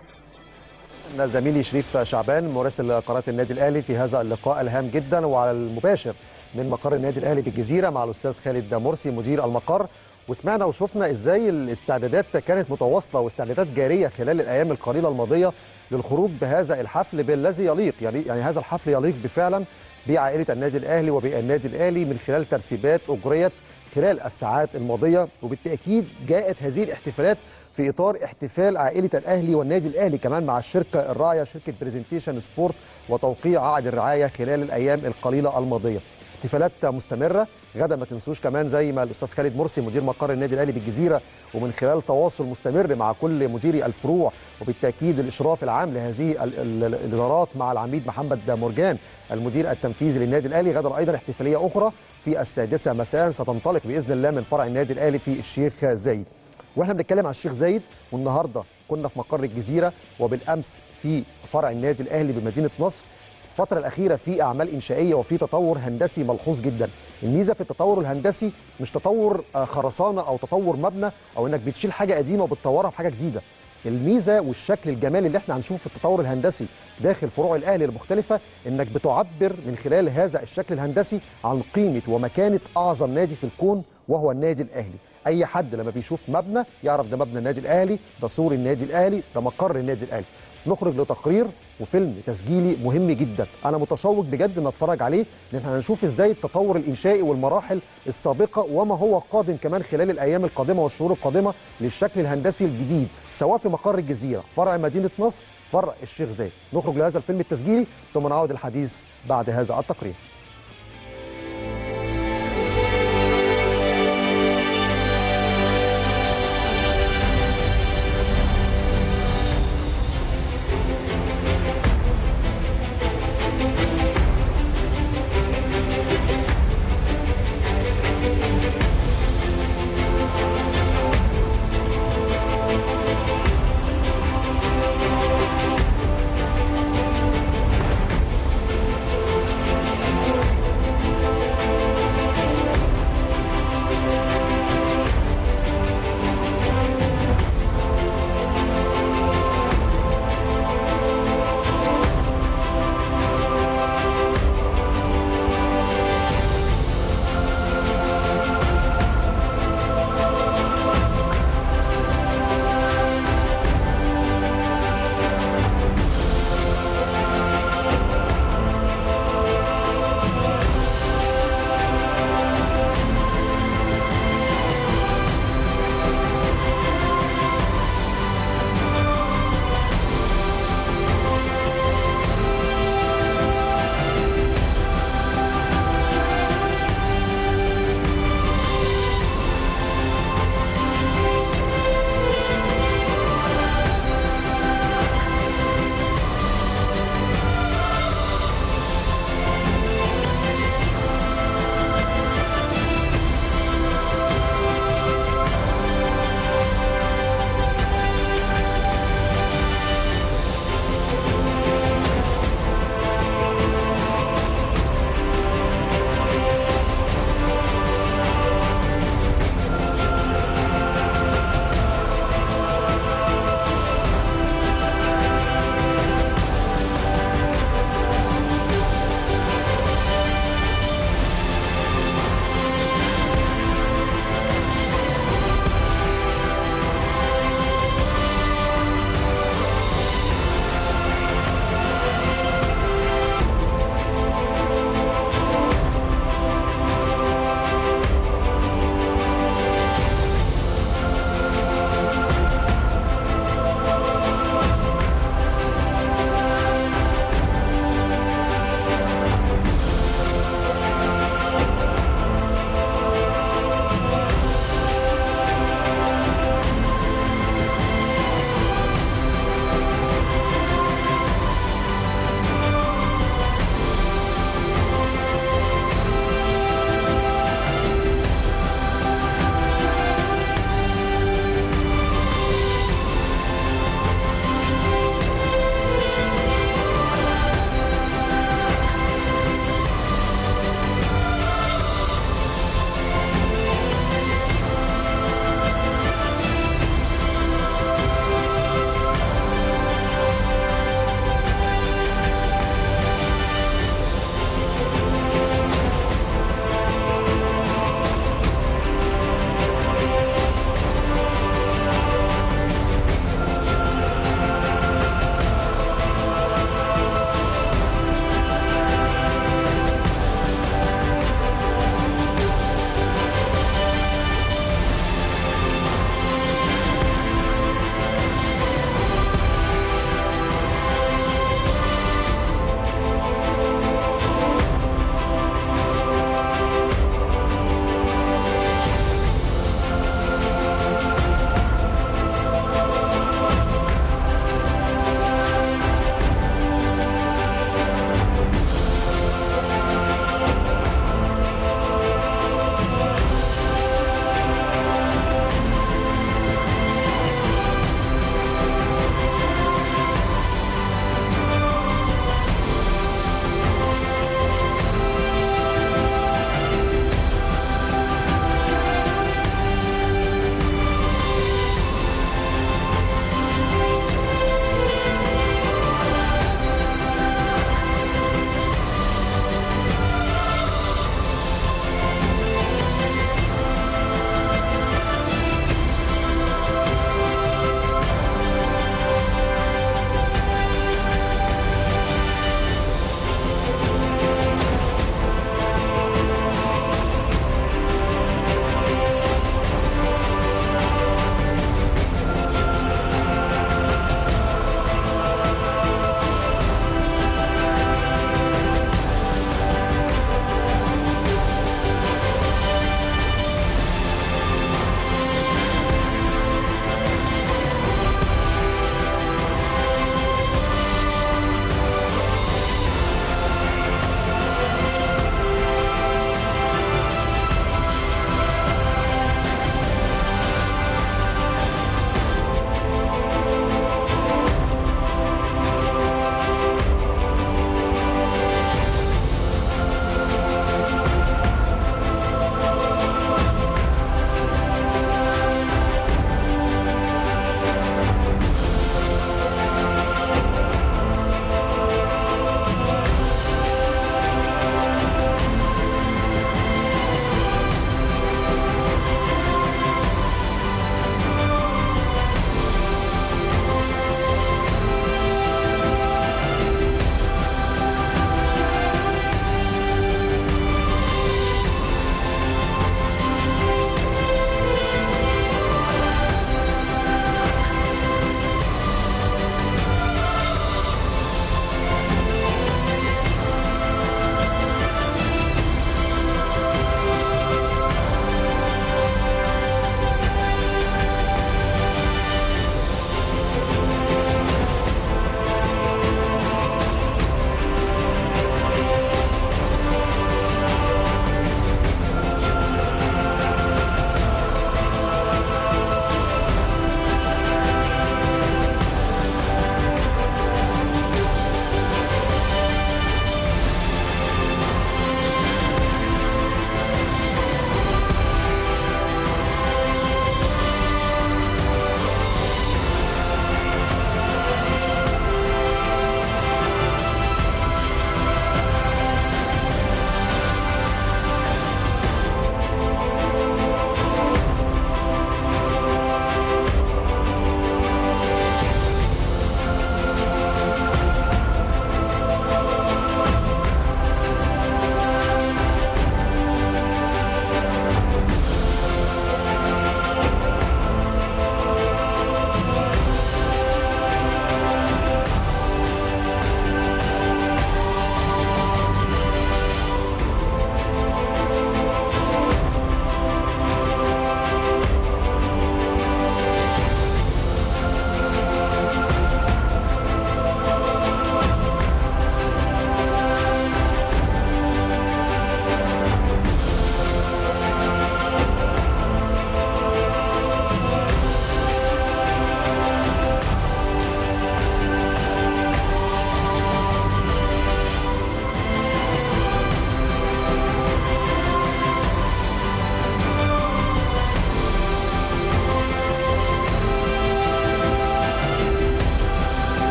زميلي شريف شعبان مراسل قناه النادي الاهلي في هذا اللقاء الهام جدا وعلى المباشر من مقر النادي الاهلي بالجزيره مع الاستاذ خالد مرسي مدير المقر وسمعنا وشفنا ازاي الاستعدادات كانت متواصله واستعدادات جاريه خلال الايام القليله الماضيه للخروج بهذا الحفل بالذي يليق يعني يعني هذا الحفل يليق بفعلا بعائله النادي الاهلي وبالنادي الاهلي من خلال ترتيبات اجريت خلال الساعات الماضيه وبالتاكيد جاءت هذه الاحتفالات في اطار احتفال عائله الاهلي والنادي الاهلي كمان مع الشركه الراعيه شركه برزنتيشن سبورت وتوقيع عقد الرعايه خلال الايام القليله الماضيه. احتفالات مستمره غدا ما تنسوش كمان زي ما الاستاذ خالد مرسي مدير مقر النادي الاهلي بالجزيره ومن خلال تواصل مستمر مع كل مديري الفروع وبالتاكيد الاشراف العام لهذه ال- ال- الادارات مع العميد محمد مرجان المدير التنفيذي للنادي الاهلي غدا ايضا احتفاليه اخرى في السادسه مساء ستنطلق باذن الله من فرع النادي الاهلي في الشيخ زايد. واحنا بنتكلم على الشيخ زايد والنهارده كنا في مقر الجزيره وبالامس في فرع النادي الاهلي بمدينه نصر الفتره الاخيره في اعمال انشائيه وفي تطور هندسي ملحوظ جدا الميزه في التطور الهندسي مش تطور آه، خرسانه او تطور مبنى او انك بتشيل حاجه قديمه وبتطورها بحاجه جديده الميزه والشكل الجمالي اللي احنا هنشوفه في التطور الهندسي داخل فروع الاهلي المختلفه انك بتعبر من خلال هذا الشكل الهندسي عن قيمه ومكانه اعظم نادي في الكون وهو النادي الاهلي اي حد لما بيشوف مبنى يعرف ده مبنى النادي الاهلي ده سور النادي الاهلي ده مقر النادي الاهلي نخرج لتقرير وفيلم تسجيلي مهم جدا انا متشوق بجد ان اتفرج عليه لان احنا هنشوف ازاي التطور الانشائي والمراحل السابقه وما هو قادم كمان خلال الايام القادمه والشهور القادمه للشكل الهندسي الجديد سواء في مقر الجزيره فرع مدينه نصر فرع الشيخ زايد نخرج لهذا الفيلم التسجيلي ثم نعود الحديث بعد هذا التقرير Thank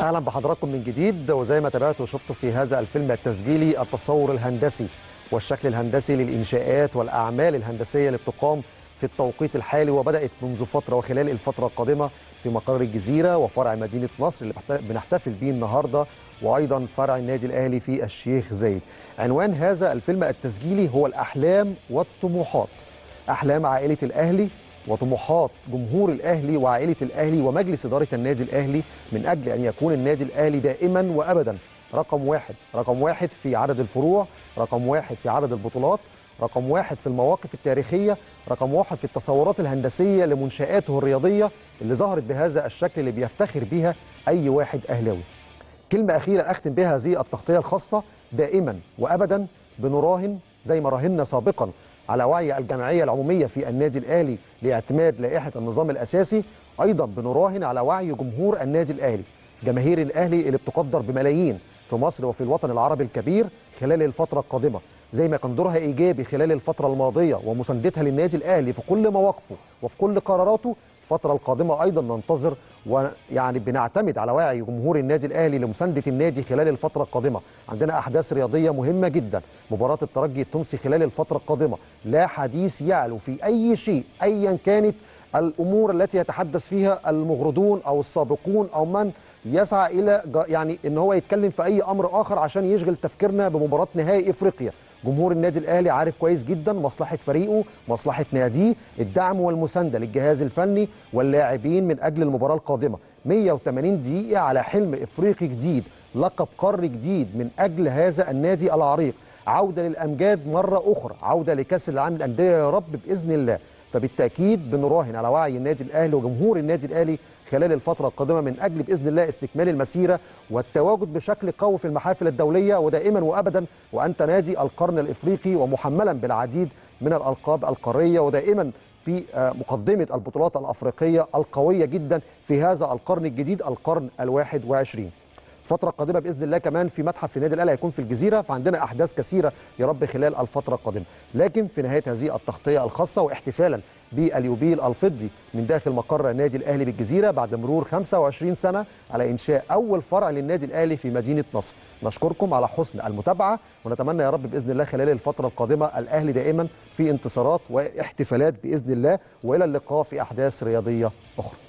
اهلا بحضراتكم من جديد وزي ما تابعتوا وشفتوا في هذا الفيلم التسجيلي التصور الهندسي والشكل الهندسي للانشاءات والاعمال الهندسيه اللي بتقام في التوقيت الحالي وبدات منذ فتره وخلال الفتره القادمه في مقر الجزيره وفرع مدينه نصر اللي بحت- بنحتفل بيه النهارده وايضا فرع النادي الاهلي في الشيخ زايد. عنوان هذا الفيلم التسجيلي هو الاحلام والطموحات. احلام عائله الاهلي وطموحات جمهور الاهلي وعائله الاهلي ومجلس اداره النادي الاهلي من اجل ان يكون النادي الاهلي دائما وابدا رقم واحد، رقم واحد في عدد الفروع، رقم واحد في عدد البطولات، رقم واحد في المواقف التاريخيه، رقم واحد في التصورات الهندسيه لمنشاته الرياضيه اللي ظهرت بهذا الشكل اللي بيفتخر بيها اي واحد اهلاوي. كلمة أخيرة أختم بها هذه التغطية الخاصة دائما وأبدا بنراهن زي ما راهنا سابقا على وعي الجمعية العمومية في النادي الأهلي لاعتماد لائحة النظام الأساسي أيضا بنراهن على وعي جمهور النادي الأهلي جماهير الأهلي اللي بتقدر بملايين في مصر وفي الوطن العربي الكبير خلال الفترة القادمة زي ما كان دورها إيجابي خلال الفترة الماضية ومساندتها للنادي الأهلي في كل مواقفه وفي كل قراراته الفترة القادمة أيضا ننتظر ويعني بنعتمد على وعي جمهور النادي الأهلي لمساندة النادي خلال الفترة القادمة عندنا أحداث رياضية مهمة جدا مباراة الترجي التونسي خلال الفترة القادمة لا حديث يعلو في أي شيء أيا كانت الأمور التي يتحدث فيها المغرضون أو السابقون أو من يسعى إلى جا- يعني إن هو يتكلم في أي أمر آخر عشان يشغل تفكيرنا بمباراة نهائي إفريقيا جمهور النادي الاهلي عارف كويس جدا مصلحه فريقه مصلحه ناديه الدعم والمسانده للجهاز الفني واللاعبين من اجل المباراه القادمه 180 دقيقه على حلم افريقي جديد لقب قاري جديد من اجل هذا النادي العريق عوده للامجاد مره اخرى عوده لكاس العالم للانديه يا رب باذن الله فبالتاكيد بنراهن على وعي النادي الاهلي وجمهور النادي الاهلي خلال الفتره القادمه من اجل باذن الله استكمال المسيره والتواجد بشكل قوي في المحافل الدوليه ودائما وابدا وانت نادي القرن الافريقي ومحملا بالعديد من الالقاب القاريه ودائما في آه، مقدمه البطولات الافريقيه القويه جدا في هذا القرن الجديد القرن الواحد وعشرين الفترة القادمة بإذن الله كمان في متحف النادي الأهلي هيكون في الجزيرة فعندنا أحداث كثيرة يا رب خلال الفترة القادمة لكن في نهاية هذه التغطية الخاصة واحتفالا باليوبيل الفضي من داخل مقر النادي الأهلي بالجزيرة بعد مرور 25 سنة على إنشاء أول فرع للنادي الأهلي في مدينة نصر نشكركم على حسن المتابعة ونتمنى يا رب بإذن الله خلال الفترة القادمة الأهلي دائما في انتصارات واحتفالات بإذن الله وإلى اللقاء في أحداث رياضية أخرى